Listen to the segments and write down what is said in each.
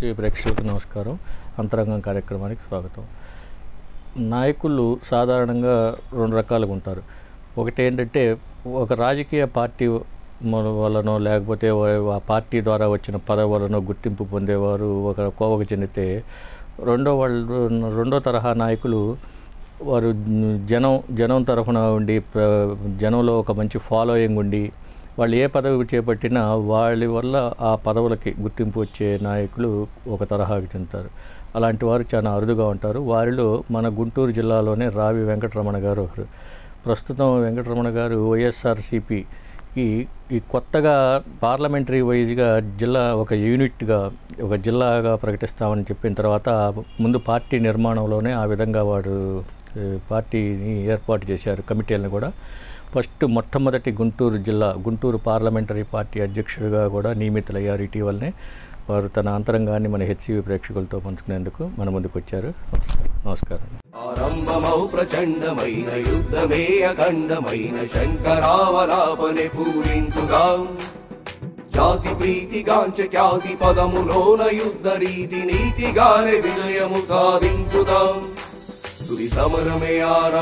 HV ప్రేక్షకులకు నమస్కారం అంతరంగం కార్యక్రమానికి స్వాగతం నాయకులు సాధారణంగా రెండు రకాలుగా ఉంటారు ఒకటి ఏంటంటే ఒక రాజకీయ పార్టీ మన వలనో లేకపోతే వా- ఆ పార్టీ ద్వారా వచ్చిన పదవి వలనో గుర్తింపు పొందేవారు ఒక కోవకు చెందితే రెండో వాళ్ళు రెండో తరహా నాయకులు వారు జనం జనం తరఫున ఉండి ప్ర- జనంలో ఒక మంచి ఫాలోయింగ్ ఉండి వాళ్ళు ఏ పదవి చేపట్టినా వాళ్ళ వల్ల ఆ పదవులకి గుర్తింపు వచ్చే నాయకులు ఒక తరహాకి చెందుతారు అలాంటి వారు చాలా అరుదుగా ఉంటారు వారిలో మన గుంటూరు జిల్లాలోనే రావి వెంకటరమణ గారు ఒకరు ప్రస్తుతం వెంకటరమణ గారు వైఎస్ఆర్సిపికి ఈ కొత్తగా పార్లమెంటరీ వైజ్గా జిల్లా ఒక యూనిట్గా ఒక జిల్లాగా ప్రకటిస్తామని చెప్పిన తర్వాత ముందు పార్టీ నిర్మాణంలోనే ఆ విధంగా వారు ఏ, పార్టీని ఏర్పాటు చేశారు కమిటీలను కూడా ఫస్ట్ మొట్టమొదటి గుంటూరు జిల్లా గుంటూరు పార్లమెంటరీ పార్టీ అధ్యక్షుడిగా కూడా నియమితులయ్యారు ఇటీవలనే వారు తన అంతరంగాన్ని మన హెచ్సివి ప్రేక్షకులతో పంచుకునేందుకు మన ముందుకు వచ్చారు నమస్కారం నమస్కారం ఆరంభమౌ ప్రచండమైన యుద్ధమే అఖండమైన శంకరావలాపనే పూరించుదాం జాతి ప్రీతిగాంచ ఖ్యాతి పదములోన యుద్ధ రీతి నీతిగానే విజయము సాధించుదాం తుది సమరమే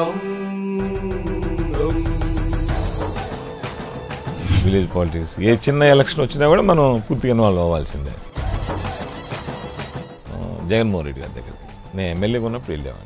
ఆరంభం విలేజ్ పాలిటిక్స్ ఏ చిన్న ఎలక్షన్ వచ్చినా కూడా మనం పూర్తిగా ఇన్వాల్వ్ అవ్వాల్సిందే ఆ, జగన్మోహన్ రెడ్డి గారి దగ్గరికి నేను ఎమ్మెల్యేగా ఉన్నప్పుడు వెళ్ళేవాడిని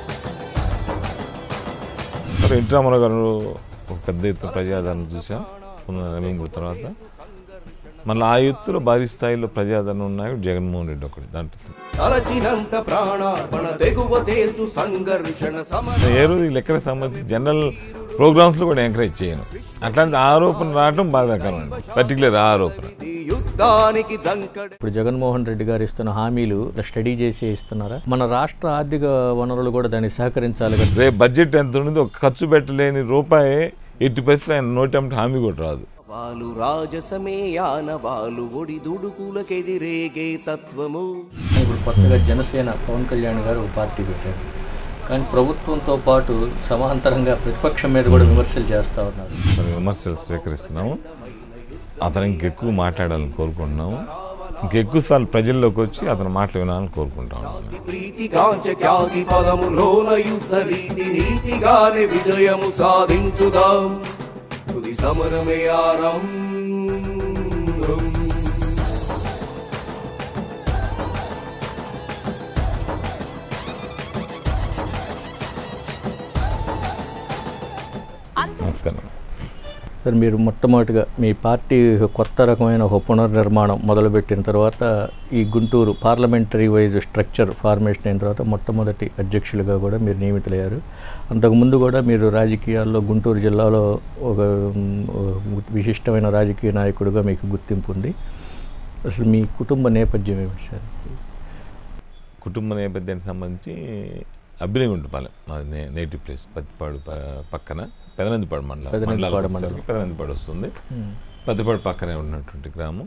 మరి ఎన్టీ రామారావు గారు ఒక పెద్ద ఎత్తున ప్రజాదరణ చూసాం పునర్నవీకరణ తర్వాత మళ్ళీ ఆ ఎత్తులో భారీ స్థాయిలో ప్రజాదరణ ఉన్నాయి జగన్మోహన్ రెడ్డి ఒకటి దాంట్లో తలచినంత ప్రాణార్పణ తెగువ తేల్చు సంఘర్షణ సమర ఏ రోజు ఈ లెక్కలకు సంబంధించి జనరల్ ప్రోగ్రామ్స్లో కూడా ఎంకరేజ్ చేయను అట్లాంటి ఆరోపణ రావడం బాధాకరం అండి పర్టికులర్ ఆరోపణ యుద్ధానికి జంకడ ఇప్పుడు జగన్మోహన్ రెడ్డి గారు ఇస్తున్న హామీలు స్టడీ చేసి ఇస్తున్నారా మన రాష్ట్ర ఆర్థిక వనరులు కూడా దానికి సహకరించాలి కదా రేపు బడ్జెట్ ఎంత ఉండదో ఒక ఖర్చు పెట్టలేని రూపాయి ఎట్టి పరిస్థితులు ఆయన నోటెంట్ హామీ కూడా రాదు వాలు రాజసమేయాన వాలు ఒడి దుడుకులకెదిరేగే తత్వము ఇప్పుడు కొత్తగా జనసేన పవన్ కళ్యాణ్ గారు ఒక పార్టీ పెట్టారు కానీ ప్రభుత్వంతో పాటు సమాంతరంగా ప్రతిపక్షం మీద కూడా విమర్శలు చేస్తూ ఉన్నారు మరి విమర్శలు స్వీకరిస్తున్నాము అతను ఇంకెక్కువ మాట్లాడాలని కోరుకుంటున్నాము ఇంకెక్కువ సార్లు ప్రజల్లోకి వచ్చి అతని మాటలు వినాలని కోరుకుంటాము ప్రీతి కాంచ ఖ్యాతి పదములోన యుద్ధ రీతి నీతిగానే విజయము సాధించుదాం తుది సమరమే ఆరంభం నమస్కారం సార్ మీరు మొట్టమొదటిగా మీ పార్టీ కొత్త రకమైన ఒక పునర్నిర్మాణం మొదలుపెట్టిన తర్వాత ఈ Guntur parliamentary wise structure formation అయిన తర్వాత మొట్టమొదటి అధ్యక్షులుగా కూడా మీరు నియమితులయ్యారు అంతకుముందు కూడా మీరు రాజకీయాల్లో గుంటూరు జిల్లాలో ఒక మ్, ఒక విశిష్టమైన రాజకీయ నాయకుడిగా మీకు గుర్తింపు ఉంది అసలు మీ కుటుంబ నేపథ్యం ఏమిటి సార్ కుటుంబ నేపథ్యానికి సంబంధించి అబ్బినగుంటపాలెం మాది నే- నేటివ్ ప్లేస్ పత్తిపాడు ప- పక్కన పెదనందిపాడు మండలం పెదనందిపాడు మండలాలకు మండలం. వచ్చేసరికి పెదనందిపాడు వస్తుంది మ్, పత్తిపాడు పక్కనే ఉన్నటువంటి గ్రామం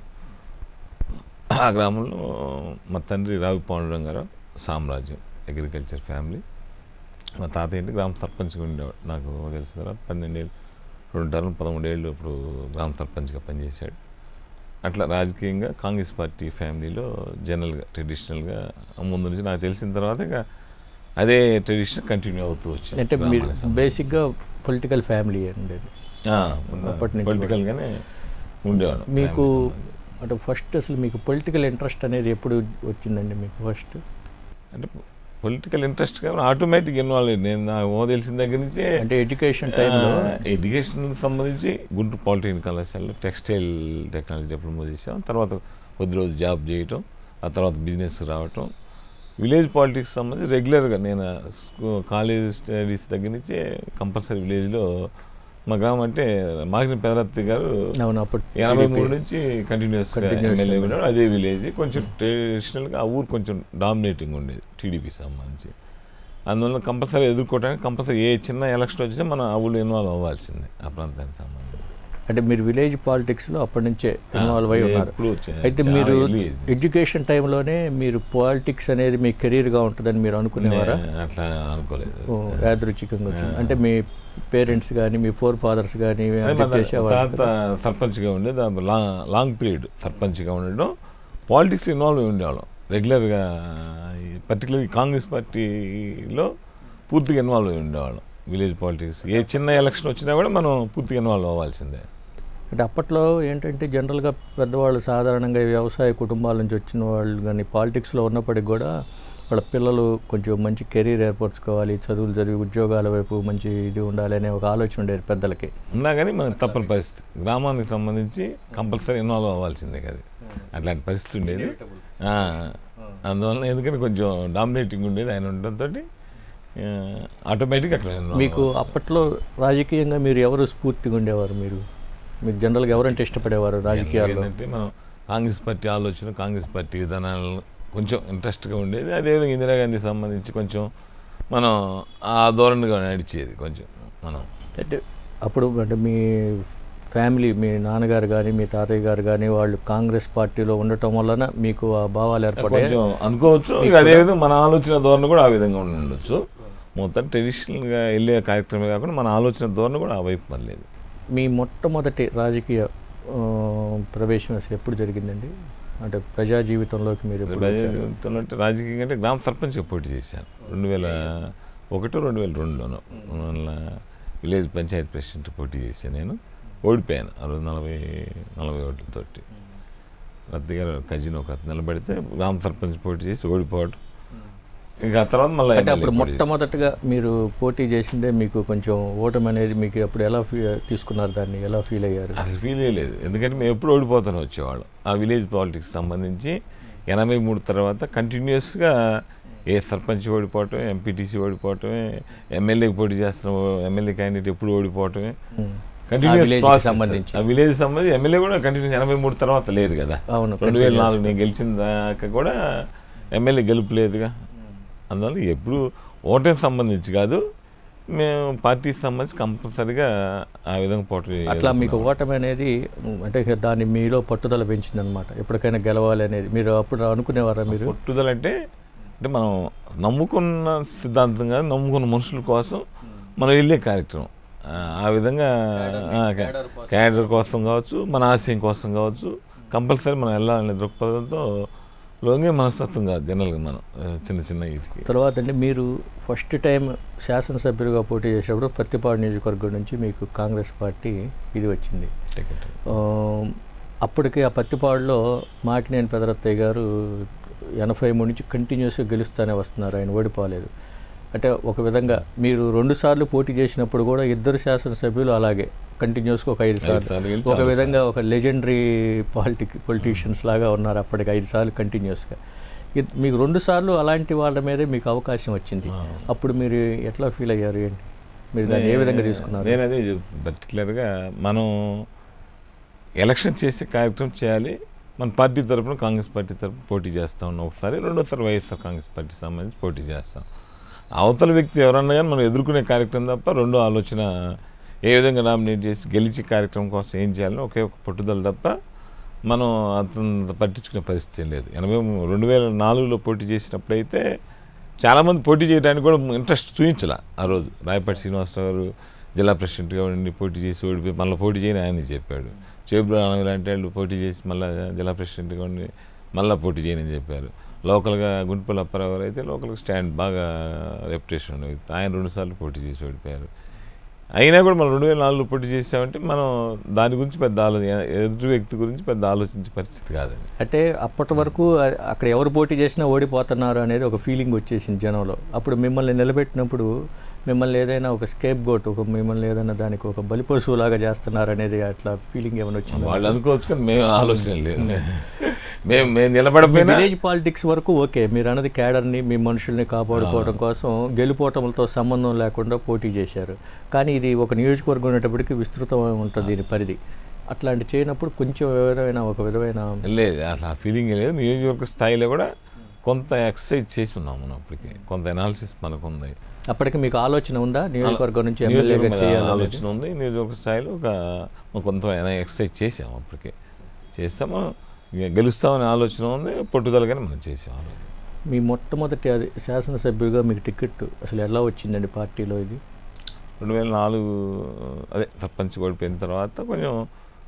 ఆ గ్రామంలో మా తండ్రి రావి పాండురం గారు సామ్రాజ్యం అగ్రికల్చర్ ఫ్యామిలీ మా తాతయ్య ఇంటి గ్రామ సర్పంచ్గా ఉండేవాడు నాకు తెలిసిన తర్వాత పన్నెండేళ్ళు రెండు టర్మ్ పదమూడేళ్ళు ఇప్పుడు గ్రామ సర్పంచ్గా పనిచేశాడు అట్లా రాజకీయంగా కాంగ్రెస్ పార్టీ ఫ్యామిలీలో జనరల్గా ట్రెడిషనల్గా ముందు నుంచి నాకు తెలిసిన తర్వాత ఇక అదే ట్రెడిషన్ కంటిన్యూ అవుతూ వచ్చింది అంటే మీరు గ్రామానికి సంబంధించి. బేసిక్గా పొలిటికల్ ఫ్యామిలీ ఉండేది ఆ, అప్పటి నుంచి పొలిటికల్గానే ఉండేవాడు మీకు ఫ్యామిలీ సంబంధించి. అంటే ఫస్ట్ అసలు మీకు పొలిటికల్ ఇంట్రెస్ట్ అనేది ఎప్పుడు వచ్చిందండి మీకు ఫస్ట్ అంటే పొలిటికల్ ఇంట్రెస్ట్ కానీ ఆటోమేటిక్ ఇన్వాల్వ్ అయ్యింది నేను నాకు ఓ తెలిసిన దగ్గర నుంచే అంటే ఎడ్యుకేషన్ టైంలో ఎడ్యుకేషన్ సంబంధించి గుంటూరు పాలిటెక్నిక్ కళాశాలలో టెక్స్టైల్ టెక్నాలజీ డిప్లొమా చేసాం తర్వాత కొద్ది రోజు జాబ్ చేయటం ఆ తర్వాత బిజినెస్ రావటం విలేజ్ పాలిటిక్స్ సంబంధించి రెగ్యులర్గా నేను స్కూ- కాలేజ్ స్టడీస్ దగ్గర నుంచి కంపల్సరీ విలేజ్లో మా గ్రామం అంటే మాగిన పెదరత్తి గారు అవును అప్పుడు ఎనభై TDP మూడు నుంచి కంటిన్యూస్ Continuous ఎమ్మెల్యే గా. ఉన్నాడు అదే విలేజ్ కొంచెం ట్రెడిషనల్గా ఆ ఊరు కొంచెం డామినేటింగ్ ఉండేది టీడీపీ సంబంధించి అందువల్ల కంపల్సరీ ఎదుర్కోవడానికి కంపల్సరీ ఏ చిన్న ఎలక్షన్ వచ్చినా మనం ఆ ఊళ్ళో ఇన్వాల్వ్ అవ్వాల్సిందే ఆ ప్రాంతానికి సంబంధించి అంటే మీరు విలేజ్ పాలిటిక్స్లో అప్పటి నుంచే ఇన్వాల్వ్ అయి ఆ, ఉన్నారు ఎప్పుడూ చా- అయితే చాలా మీరు early age నుంచి. ఎడ్యుకేషన్ టైంలోనే మీరు పాలిటిక్స్ అనేది మీ కెరీర్గా ఉంటుందని మీరు అనుకునేవారా నే- అట్లా అనుకోలేదు ఓ, యాదృచ్ఛికంగా వచ్చింది అంటే మీ పేరెంట్స్ కానీ మీ ఫోర్ ఫాదర్స్ కానీ అదే మా చేసేవారు తాత సర్పంచ్గా ఉండేది ఆ లా- లాంగ్ పీరియడ్ సర్పంచ్గా ఉండడం పాలిటిక్స్ ఇన్వాల్వ్ అయి ఉండేవాళ్ళం రెగ్యులర్గా పర్టికులర్ కాంగ్రెస్ పార్టీలో పూర్తిగా ఇన్వాల్వ్ అయి ఉండేవాళ్ళం విలేజ్ పాలిటిక్స్ ఏ చిన్న ఎలక్షన్ వచ్చినా కూడా మనం పూర్తిగా ఇన్వాల్వ్ అవ్వాల్సిందే అంటే అప్పట్లో ఏంటంటే జనరల్గా పెద్దవాళ్ళు సాధారణంగా ఈ వ్యవసాయ కుటుంబాల నుంచి వచ్చిన వాళ్ళు కానీ పాలిటిక్స్లో ఉన్నప్పటికి కూడా వాళ్ళ పిల్లలు కొంచెం మంచి కెరీర్ ఏర్పరచుకోవాలి చదువులు చదివి ఉద్యోగాల వైపు మంచి ఇది ఉండాలి అనే ఒక ఆలోచన ఉండేది పెద్దలకి ఉన్నా కానీ మనకు తప్పని పరిస్థితి గ్రామానికి సంబంధించి కంపల్సరీ ఇన్వాల్వ్ అవ్వాల్సిందే కదా అట్లాంటి పరిస్థితి ఉండేది ఆ, అందువలన ఎందుకంటే కొంచెం డామినేటింగ్ ఉండేది ఆయన ఉండడంతో ఆటోమేటిక్గా అక్కడ involve మీకు అప్పట్లో రాజకీయంగా మీరు ఎవరు స్ఫూర్తిగా ఉండేవారు మీరు మీరు జనరల్గా ఎవరంటే ఇష్టపడేవారు రాజకీయాల్లో ఏంటంటే మనం కాంగ్రెస్ పార్టీ ఆలోచన కాంగ్రెస్ పార్టీ విధానాలు కొంచెం ఇంట్రెస్ట్గా ఉండేది అదేవిధంగా ఇందిరాగాంధీ సంబంధించి కొంచెం మనం ఆ ధోరణిగా నడిచేది కొంచెం మనం అంటే అప్పుడు అంటే మీ ఫ్యామిలీ మీ నాన్నగారు కానీ మీ తాతయ్య గారు కానీ వాళ్ళు కాంగ్రెస్ పార్టీలో ఉండటం వలన మీకు ఆ భావాలు ఏర్పడ్డాయి కొంచెం అనుకోవచ్చు ఇక అదేవిధంగా మన ఆలోచన ధోరణి కూడా ఆ విధంగా ఉండి ఉండొచ్చు మొత్తం ట్రెడిషనల్గా వెళ్ళే కార్యక్రమమే కాకుండా మన ఆలోచన ధోరణి కూడా ఆ వైపు మళ్ళీ మీ మొట్టమొదటి రాజకీయ ఆ, ప్రవేశం అసలు ఎప్పుడు జరిగిందండి అంటే ప్రజా జీవితంలోకి మీరు ఎప్పుడు వచ్చారు? అంటే రాజకీయంగా అంటే గ్రామ సర్పంచ్గా పోటీ చేశాను రెండు వేల ఒకటి రెండు వేల రెండులోను మళ్ళా విలేజ్ పంచాయతీ ప్రెసిడెంట్ పోటీ చేశాను నేను ఓడిపోయాను ఆ రోజు నలభై నలభై ఓట్లతోటి రద్దు గారు కజిన్ ఒక అతను నిలబడితే గ్రామ సర్పంచ్ పోటీ చేసి ఓడిపోవడం ఇంకా ఆ తర్వాత మళ్ళీ అంటే అప్పుడు మొట్టమొదటిగా మీరు పోటీ చేసిందే మీకు కొంచెం ఓటమి అనేది మీకు అప్పుడు ఎలా ఫీ తీసుకున్నారు దాన్ని ఎలా ఫీల్ అయ్యారు అసలు ఫీల్ లేదు ఎందుకంటే మేము ఎప్పుడు ఓడిపోతాను వచ్చేవాళ్ళం ఆ విలేజ్ పాలిటిక్స్ సంబంధించి ఎనభై మూడు తర్వాత కంటిన్యూస్గా ఏ సర్పంచ్ ఓడిపోవటమే ఎంపీటీసీ ఓడిపోవటమే ఎమ్మెల్యేకి పోటీ చేస్తున్న ఎమ్మెల్యే క్యాండిడేట్ ఎప్పుడు ఓడిపోవటమే ఉమ్. కంటిన్యూస్ village కి ప్రాసెస్. సంబంధించి. ఆ విలేజ్ సంబంధించి ఎమ్మెల్యే కూడా కంటిన్యూస్ ఎనభై మూడు తర్వాత లేరు కదా అవును, రెండు వేల continuous. నాలుగు నేను గెలిచిన దాకా కూడా ఎమ్మెల్యే గెలుపు లేదుగా అందువల్ల ఎప్పుడు ఓటమికి సంబంధించి కాదు మేము పార్టీకి సంబంధించి కంపల్సరిగా ఆ విధంగా పోటీ అట్లా మీకు ఎదుర్కొన్నాం. ఓటమి అనేది ఉమ్, అంటే ఇక దాన్ని మీలో పట్టుదల పెంచింది అనమాట ఎప్పటికైనా గెలవాలి అనేది మీరు అప్పుడు అనుకునేవారా మీరు పట్టుదల అంటే అంటే మనం నమ్ముకున్న సిద్ధాంతం కాదు నమ్ముకున్న మనుషుల కోసం మనం వెళ్ళే కార్యక్రమం ఆ, ఆ విధంగా ఆ, కా- క్యాడర్ కోసం కావచ్చు మన ఆశయం కోసం కావచ్చు కంపల్సరీ మనం వెళ్ళాలనే దృక్పథంతో లోంగే మనస్తత్వం కాదు జనరల్గా మనం ఆ, చిన్న చిన్న వీటికి తర్వాత అండి మీరు ఫస్ట్ టైం శాసనసభ్యులుగా పోటీ చేసేటప్పుడు పత్తిపాడు నియోజకవర్గం నుంచి మీకు కాంగ్రెస్ పార్టీ ఇది వచ్చింది టికెట్ ఆ, అప్పటికి ఆ పత్తిపాడులో మాకినేని పెదరత్తయ్య గారు ఎనభై మూడు నుంచి కంటిన్యూస్గా గెలుస్తూనే వస్తున్నారు ఆయన ఓడిపోలేదు అంటే ఒక విధంగా మీరు రెండు సార్లు పోటీ చేసినప్పుడు కూడా ఇద్దరు శాసనసభ్యులు అలాగే కంటిన్యూస్గా ఒక ఐదు సార్లు సార్లు గెలిచి ఒక ఆరు విధంగా ఒక లెజెండరీ పాలిటిక్ పొలిటీషియన్స్ లాగా ఉన్నారు అప్పటికి ఐదు సార్లు కంటిన్యూస్గా ఇద్- మీకు రెండు సార్లు అలాంటి వాళ్ళ మీదే మీకు అవకాశం వచ్చింది ఆ. అప్పుడు మీరు ఎట్లా ఫీల్ అయ్యారు ఏంటి మీరు దాన్ని ఏ విధంగా తీసుకున్నారు నేను అదే పర్టికులర్గా మనం ఎలక్షన్ చేసే కార్యక్రమం చేయాలి మన పార్టీ తరపున కాంగ్రెస్ పార్టీ తరపున పోటీ చేస్తా ఉన్నాం ఒకసారి రెండోసారి వైఎస్ఆర్ కాంగ్రెస్ పార్టీ సంబంధించి పోటీ చేస్తాం అవతల వ్యక్తి ఎవరన్నా కానీ మనం ఎదుర్కొనే కార్యక్రమం తప్ప రెండో ఆలోచన ఏ విధంగా నామినేట్ చేసి గెలిచే కార్యక్రమం కోసం ఏం చేయాలని ఒకే ఒక పట్టుదల తప్ప మనం అంత పట్టించుకునే పరిస్థితి ఏం లేదు ఎనభై మూ- రెండు వేల నాలుగులో పోటీ చేసినప్పుడైతే చాలామంది పోటీ చేయడానికి కూడా ఇంట్రెస్ట్ చూపించాల ఆ రోజు రాయపాటి శ్రీనివాసరావు గారు జిల్లా ప్రెసిడెంట్గా ఉండి పోటీ చేసి ఓడిపోయి మళ్ళీ పోటీ చేయని ఆయన చెప్పాడు చేబ్రాణం ఇలాంటి వాళ్ళు పోటీ చేసి మళ్ళీ జిల్లా ప్రెసిడెంట్గా ఉండి మళ్ళీ పోటీ చేయని చెప్పారు లోకల్గా గుంటుపల్లి అప్పారావు గారు అయితే లోకల్గా స్టాండ్ బాగా రెప్యుటేషన్ ఉంది ఆయన రెండుసార్లు పోటీ చేసి ఓడిపోయారు అయినా కూడా మనం రెండు వేల నాలుగులో పోటీ చేసామంటే మనం దాని గురించి పెద్ద ఆలోచన ఎదుటి వ్యక్తి గురించి పెద్ద ఆలోచించే పరిస్థితి కాదండి అంటే అప్పటి వరకు అ- అక్కడ ఎవరు పోటీ చేసినా ఓడిపోతున్నారు అనేది ఒక ఫీలింగ్ వచ్చేసింది జనంలో అప్పుడు మిమ్మల్ని నిలబెట్టినప్పుడు మిమ్మల్ని ఏదైనా ఒక స్కేప్ గోట్ ఒక మిమ్మల్ని ఏదైనా దానికి ఒక బలిపశువులాగా చేస్తున్నారు అనేది అట్లా ఫీలింగ్ ఏమైనా వచ్చింది వాళ్ళు అనుకోవచ్చు కానీ మేము ఆలోచన లేదు మేము మేము నిలబడపోయినా విలేజ్ పాలిటిక్స్ వరకు ఓకే మీరు అన్నది క్యాడర్ని మీ మనుషుల్ని కాపాడుకోవడం కోసం గెలుపోటములతో సంబంధం లేకుండా పోటీ చేశారు కానీ ఇది ఒక నియోజకవర్గం ఉన్నప్పటికీ విస్తృతం ఉంటుంది దీని పరిధి అట్లాంటి చేయనప్పుడు కొంచెం విధమైన ఒక విధమైన లేదు అసలు ఆ ఫీలింగ్ లేదు నియోజకవర్గ స్థాయిలో కూడా కొంత ఎక్సర్సైజ్ చేసి ఉన్నాం మనం అప్పటికి కొంత ఎనాలిసిస్ మనకు ఉంది అప్పటికి మీకు ఆలోచన ఉందా నియోజకవర్గం నుంచి నియోజకవర్గం ఎమ్మెల్యేగా మీద చేయాలి ఆలోచన ఉంది నియోజకవర్గ స్థాయిలో ఒక ఒక కొంత ఎక్సర్సైజ్ చేసాం అప్పటికే చేస్తాము ఇక గెలుస్తామనే ఆలోచన ఉంది పట్టుదలగానే మనం చేసాం ఆ రోజు. మీ మొట్టమొదటి అది శాసనసభ్యుడిగా మీకు టికెట్ అసలు ఎలా వచ్చిందండి పార్టీలో ఇది రెండు వేల నాలుగు అదే సర్పంచ్ ఓడిపోయిన తర్వాత కొంచెం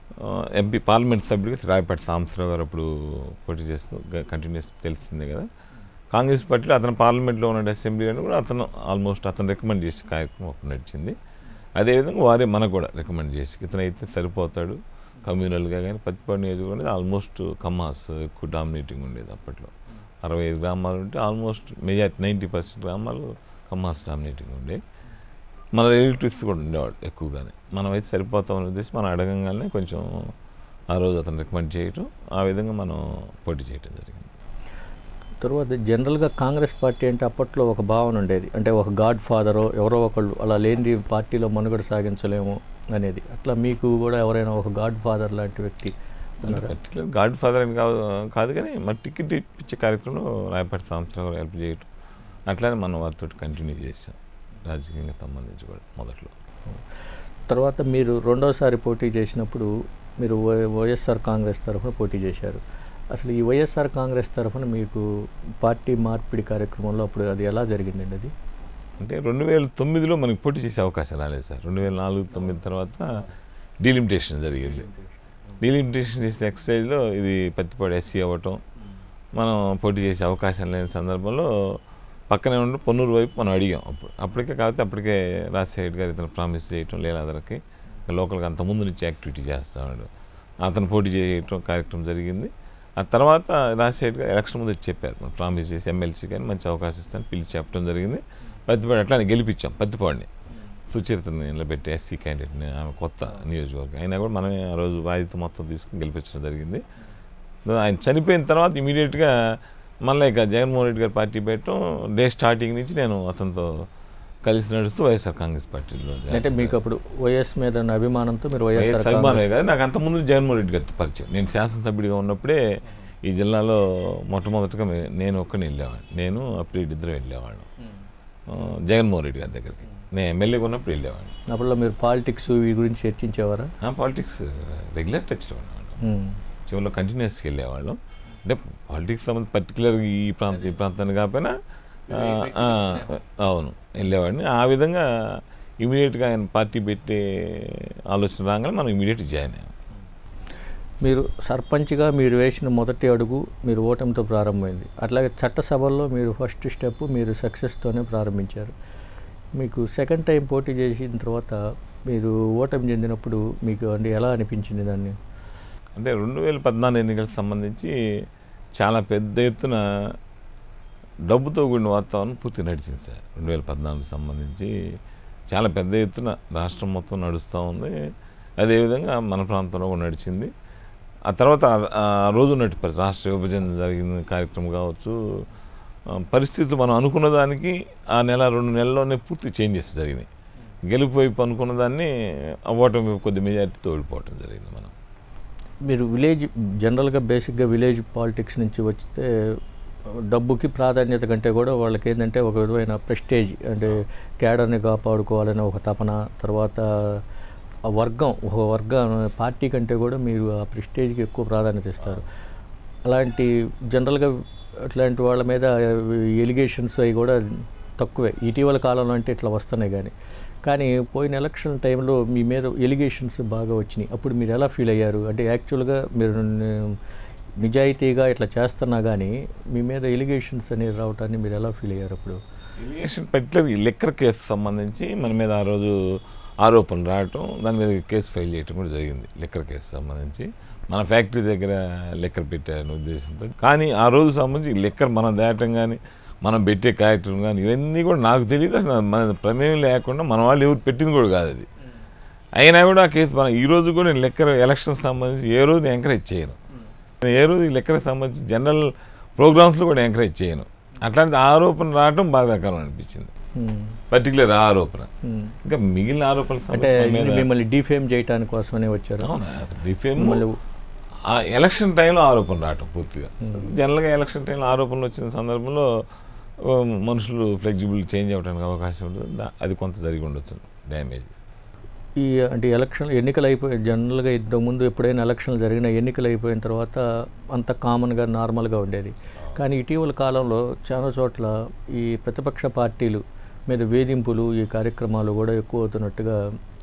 ఎంపీ పార్లమెంట్ సభ్యుడిగా రాయపాటి సాంబశివరావు గారు అప్పుడు పోటీ చేస్తూ కంటిన్యూస్ తెలిసిందే కదా కాంగ్రెస్ పార్టీలో అతను పార్లమెంట్లో ఉన్న అసెంబ్లీ అని కూడా అతను ఆల్మోస్ట్ అతను రికమెండ్ చేసే కార్యక్రమం అప్పుడు నడిచింది అదేవిధంగా వారే మనకు కూడా రికమెండ్ చేసి ఇతను అయితే సరిపోతాడు కమ్యూనల్గా కానీ పత్తిపాడు నియోజకవర్గం అనేది ఆల్మోస్ట్ కమ్మాస్ ఎక్కువ డామినేటింగ్ ఉండేది అప్పట్లో అరవై ఐదు గ్రామాలు ఉంటే ఆల్మోస్ట్ మెజార్టీ నైంటీ పర్సెంట్ గ్రామాలు కమ్మాస్ డామినేటింగ్ ఉండేవి మన రిలేటివ్స్ కూడా ఉండేవాడు ఎక్కువగానే మనం అయితే సరిపోతామని ఉద్దేశం మనం అడగంగానే కొంచెం ఆ రోజు అతను రికమెండ్ చేయటం ఆ విధంగా మనం పోటీ చేయటం జరిగింది తర్వాత జనరల్గా కాంగ్రెస్ పార్టీ అంటే అప్పట్లో ఒక భావన ఉండేది అంటే ఒక గాడ్ ఫాదరో ఎవరో ఒకళ్ళు అలా లేనిది పార్టీలో మనుగడ సాగించలేము అనేది అట్లా మీకు కూడా ఎవరైనా ఒక గాడ్ ఫాదర్ లాంటి వ్యక్తి ఉన్నారా పర్టికులర్ గాడ్ ఫాదర్ అని కాదు కాదు కానీ మన టికెట్ ఇప్పించే కార్యక్రమం రాయపాటి సంవత్సరాలు హెల్ప్ చేయటం అట్లానే మనం వారితో కంటిన్యూ చేసాం రాజకీయంగా సంబంధించి కూడా మొదట్లో తర్వాత మీరు రెండోసారి పోటీ చేసినప్పుడు మీరు వై- వైఎస్ఆర్ కాంగ్రెస్ తరఫున పోటీ చేశారు అసలు ఈ వైఎస్ఆర్ కాంగ్రెస్ తరఫున మీకు పార్టీ మార్పిడి కార్యక్రమంలో అప్పుడు అది ఎలా జరిగిందండి అది అంటే రెండు వేల తొమ్మిదిలో మనకి పోటీ చేసే అవకాశం రాలేదు సార్ రెండు వేల నాలుగు తొమ్మిది తర్వాత డీలిమిటేషన్ జరిగింది డీలిమిటేషన్ చేసే ఎక్సర్సైజ్లో ఇది పత్తిపాడు ఎస్సీ అవ్వటం మనం పోటీ చేసే అవకాశం లేని సందర్భంలో పక్కనే ఉండి పొన్నూరు వైపు మనం అడిగాం అప్పుడు అప్పటికే కాకపోతే అప్పటికే రాజశేఖర్ గారు ఇతను ప్రామిస్ చేయటం లేలాదరికి లోకల్గా అంత ముందు నుంచి యాక్టివిటీ చేస్తున్నాడు అతను పోటీ చేయటం కార్యక్రమం జరిగింది ఆ తర్వాత రాజశేఖర్ గారు ఎలక్షన్ ముందు వచ్చి చెప్పారు మనం ప్రామిస్ చేసి ఎమ్మెల్సీ కానీ మంచి అవకాశం ఇస్తాను పిలిచి చెప్పడం జరిగింది పత్తిపాడు అట్లానే గెలిపించాం పత్తిపాడిని సుచరితని నిలబెట్టి ఎస్సీ క్యాండిడేట్ని ఆమె కొత్త నియోజకవర్గం అయినా కూడా మనమే ఆ రోజు బాధ్యత మొత్తం తీసుకుని గెలిపించడం జరిగింది ఆయన చనిపోయిన తర్వాత ఇమీడియట్గా మళ్ళీ ఇక జగన్మోహన్ రెడ్డి గారి పార్టీ పెట్టడం డే స్టార్టింగ్ నుంచి నేను అతనితో కలిసి నడుస్తూ వైఎస్ఆర్ కాంగ్రెస్ పార్టీలో అంటే మీకు అప్పుడు వైఎస్ మీద ఉన్న అభిమానంతో మీరు వైఎస్ఆర్ వైఎస్ అభిమానమే కాదు నాకు అంతకుముందు జగన్మోహన్ రెడ్డి గారితో పరిచయం నేను శాసనసభ్యుడిగా ఉన్నప్పుడే ఈ జిల్లాలో మొట్టమొదటిగా మే- నేను ఒక్కని వెళ్ళేవాడిని నేను అప్పుడు ఇద్దరు వెళ్ళేవాళ్ళం ఆ, జగన్మోహన్ రెడ్డి గారి దగ్గరికి నేను ఎమ్మెల్యేగా ఉన్నప్పుడు వెళ్ళేవాడిని అప్పుడు మీరు పాలిటిక్స్ ఈ గురించి చర్చించేవారా పాలిటిక్స్ రెగ్యులర్ టచ్లో ఉన్నవాళ్ళం ఉమ్. చివరిలో కంటిన్యూస్గా వెళ్ళేవాళ్ళం అంటే పాలిటిక్స్ సంబంధించి పర్టికులర్గా ఈ ప్రాంతం ఈ ప్రాంతాన్ని కాకపోయినా ఆ, ఆ, అవును వెళ్ళేవాడిని ఆ విధంగా ఇమీడియట్గా ఆయన పార్టీ పెట్టే ఆలోచన రాగానే మనం ఇమీడియట్గా జాయిన్ అయ్యాం మీరు సర్పంచ్గా మీరు వేసిన మొదటి అడుగు మీరు ఓటమితో ప్రారంభమైంది అట్లాగే చట్టసభల్లో మీరు ఫస్ట్ స్టెప్ మీరు సక్సెస్తోనే ప్రారంభించారు మీకు సెకండ్ టైం పోటీ చేసిన తర్వాత మీరు ఓటమి చెందినప్పుడు మీకు అంటే ఎలా అనిపించింది దాన్ని అంటే రెండు వేల పద్నాలుగు ఎన్నికలకు సంబంధించి చాలా పెద్ద ఎత్తున డబ్బుతో కూడిన వాతావరణం పూర్తి నడిచింది సార్ రెండు వేల పద్నాలుగుకి సంబంధించి చాలా పెద్ద ఎత్తున రాష్ట్రం మొత్తం నడుస్తూ ఉంది అదేవిధంగా మన ప్రాంతంలో కూడా నడిచింది ఆ తర్వాత ఆ- ఆ రోజు ఉన్నట్టు పరి- రాష్ట్ర విభజన జరిగిన కార్యక్రమం కావచ్చు ఆ, పరిస్థితులు మనం అనుకున్న దానికి ఆ నెల రెండు నెలల్లోనే పూర్తి చేంజెస్ జరిగినాయి గెలుపు వైపు అనుకున్న దాన్ని ఆ ఓటమి వైపు కొద్ది మెజార్టీతో ఓడిపోవటం జరిగింది మనం మీరు విలేజ్ జనరల్గా బేసిక్గా విలేజ్ పాలిటిక్స్ నుంచి వస్తే డబ్బుకి ప్రాధాన్యత కంటే కూడా వాళ్ళకి ఏంటంటే ఒక విధమైన ప్రెస్టేజ్ అంటే క్యాడర్ని కాపాడుకోవాలనే ఒక తపన తర్వాత ఆ వర్గం ఒక వర్గం పార్టీ కంటే కూడా మీరు ఆ ప్రెస్టేజ్కి ఎక్కువ ప్రాధాన్యత ఇస్తారు అలాంటి జనరల్గా అట్లాంటి వాళ్ళ మీద ఎలిగేషన్స్ అవి కూడా తక్కువే ఇటీవల కాలంలో అంటే ఇట్లా వస్తున్నాయి కానీ కానీ పోయిన ఎలక్షన్ టైంలో మీ మీద ఎలిగేషన్స్ బాగా వచ్చినాయి అప్పుడు మీరు ఎలా ఫీల్ అయ్యారు అంటే యాక్చువల్గా మీరు ని- నిజాయితీగా ఇట్లా చేస్తున్నా కానీ మీ మీద ఎలిగేషన్స్ అనేది రావటాన్ని మీరు ఎలా ఫీల్ అయ్యారు అప్పుడు ఇరిగేషన్ పర్టికులర్ ఈ లిక్కర్ కేసు సంబంధించి మన మీద ఆ రోజు ఆరోపణలు రావటం దాని మీద కేసు ఫైల్ చేయటం కూడా జరిగింది లిక్కర్ కేసు సంబంధించి మన ఫ్యాక్టరీ దగ్గర లిక్కర్ పెట్టారని ఉద్దేశంతో కానీ ఆ రోజు సంబంధించి ఈ లిక్కర్ మనం దాటం కానీ మనం పెట్టే కార్యక్రమం కానీ ఇవన్నీ కూడా నాకు తెలియదు అసలు మన ప్రమేయం లేకుండా మన వాళ్ళు ఎవరు పెట్టింది కూడా కాదు అది అయినా కూడా ఆ కేసు మనం ఈ రోజు కూడా నేను లెక్కర్ ఎలక్షన్ సంబంధించి ఏ రోజు నేను ఎంకరేజ్ చేయను నేను ఏ రోజు ఈ లెక్కలకు సంబంధించి జనరల్ ప్రోగ్రామ్స్లో కూడా ఎంకరేజ్ చేయను అట్లాంటి ఆరోపణ రావడం బాధాకరం అనిపించింది మ్మ్. పర్టికులర్ ఆరోపణ మ్మ్. ఇంకా మిగిలిన ఆరోపణలు అంటే సంబంధించి మన ఇది మీద- మిమ్మల్ని డిఫేమ్ చేయడానికి కోసమనే వచ్చారు అవునా? డిఫేమ్ మిమ్మల్ని ఆ ఎలక్షన్ టైంలో ఆరోపణ రావటం పూర్తిగా జనరల్గా ఎలక్షన్ టైంలో ఆరోపణలు వచ్చిన సందర్భంలో ఓ, మనుషులు ఫ్లెక్సిబుల్ చేంజ్ అవ్వడానికి అవకాశం ఉంటుంది దా- అది కొంత జరిగి ఉండొచ్చు డ్యామేజ్ ఈ అంటే ఎలక్షన్ ఎన్నికలు అయిపోయి జనరల్గా ఇంతకుముందు ఎప్పుడైనా ఎలక్షన్లు జరిగిన ఎన్నికలు అయిపోయిన తర్వాత అంత కామన్గా నార్మల్గా ఉండేది కానీ ఇటీవల కాలంలో చాలా చోట్ల ఈ ప్రతిపక్ష పార్టీలు మీద వేధింపులు ఈ కార్యక్రమాలు కూడా ఎక్కువ అవుతున్నట్టుగా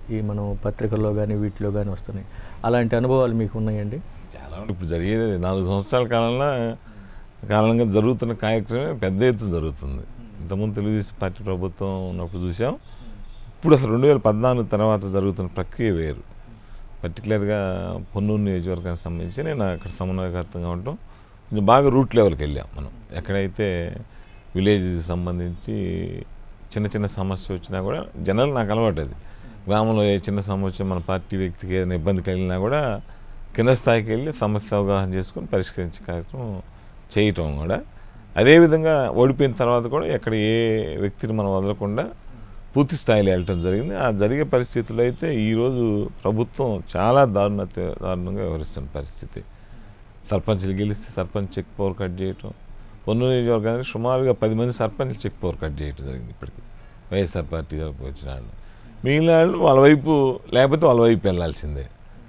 ఈ మనం పత్రికల్లో కానీ వీటిలో కానీ వస్తున్నాయి అలాంటి అనుభవాలు మీకు ఉన్నాయండి చాలా ఉన్నాయి. ఇప్పుడు జరిగేది నాలుగు సంవత్సరాల కాలంలో కాలంగా జరుగుతున్న కార్యక్రమం పెద్ద ఎత్తున జరుగుతుంది ఇంతకుముందు తెలుగుదేశం పార్టీ ప్రభుత్వం ఉన్నప్పుడు చూసాం ఇప్పుడు అసలు రెండు వేల పద్నాలుగు తర్వాత జరుగుతున్న ప్రక్రియ వేరు పర్టికులర్గా పొన్నూరు నియోజకవర్గానికి సంబంధించి నేను అక్కడ సమన్వయకర్తగా ఉండటం కొంచెం బాగా రూట్ లెవెల్కి వెళ్ళాం మనం ఎక్కడైతే విలేజ్ సంబంధించి చిన్న చిన్న సమస్య వచ్చినా కూడా జనరల్ నాకు అలవాటు అది గ్రామంలో ఏ చిన్న సమస్య వచ్చినా మన పార్టీ వ్యక్తికి ఏదైనా ఇబ్బంది కలిగినా కూడా కింద స్థాయికి వెళ్ళి సమస్య అవగాహన చేసుకొని పరిష్కరించే కార్యక్రమం చేయటం కూడా అదేవిధంగా ఓడిపోయిన తర్వాత కూడా ఎక్కడ ఏ వ్యక్తిని మనం వదలకుండా పూర్తి స్థాయిలో వెళ్ళటం జరిగింది ఆ జరిగే పరిస్థితుల్లో అయితే ఈరోజు ప్రభుత్వం చాలా దారుణ దారుణంగా వ్యవహరిస్తున్న పరిస్థితి సర్పంచ్లు గెలిస్తే సర్పంచ్ చెక్ పవర్ కట్ చేయటం పొన్నూరు నియోజకవర్గానికి సుమారుగా పది మంది సర్పంచ్ చెక్ పవర్ కట్ చేయటం జరిగింది ఇప్పటికి వైఎస్ఆర్ పార్టీ తరపు వచ్చిన వాళ్ళు మిగిలిన వాళ్ళు వాళ్ళ వైపు లేకపోతే వాళ్ళ వైపు వెళ్ళాల్సిందే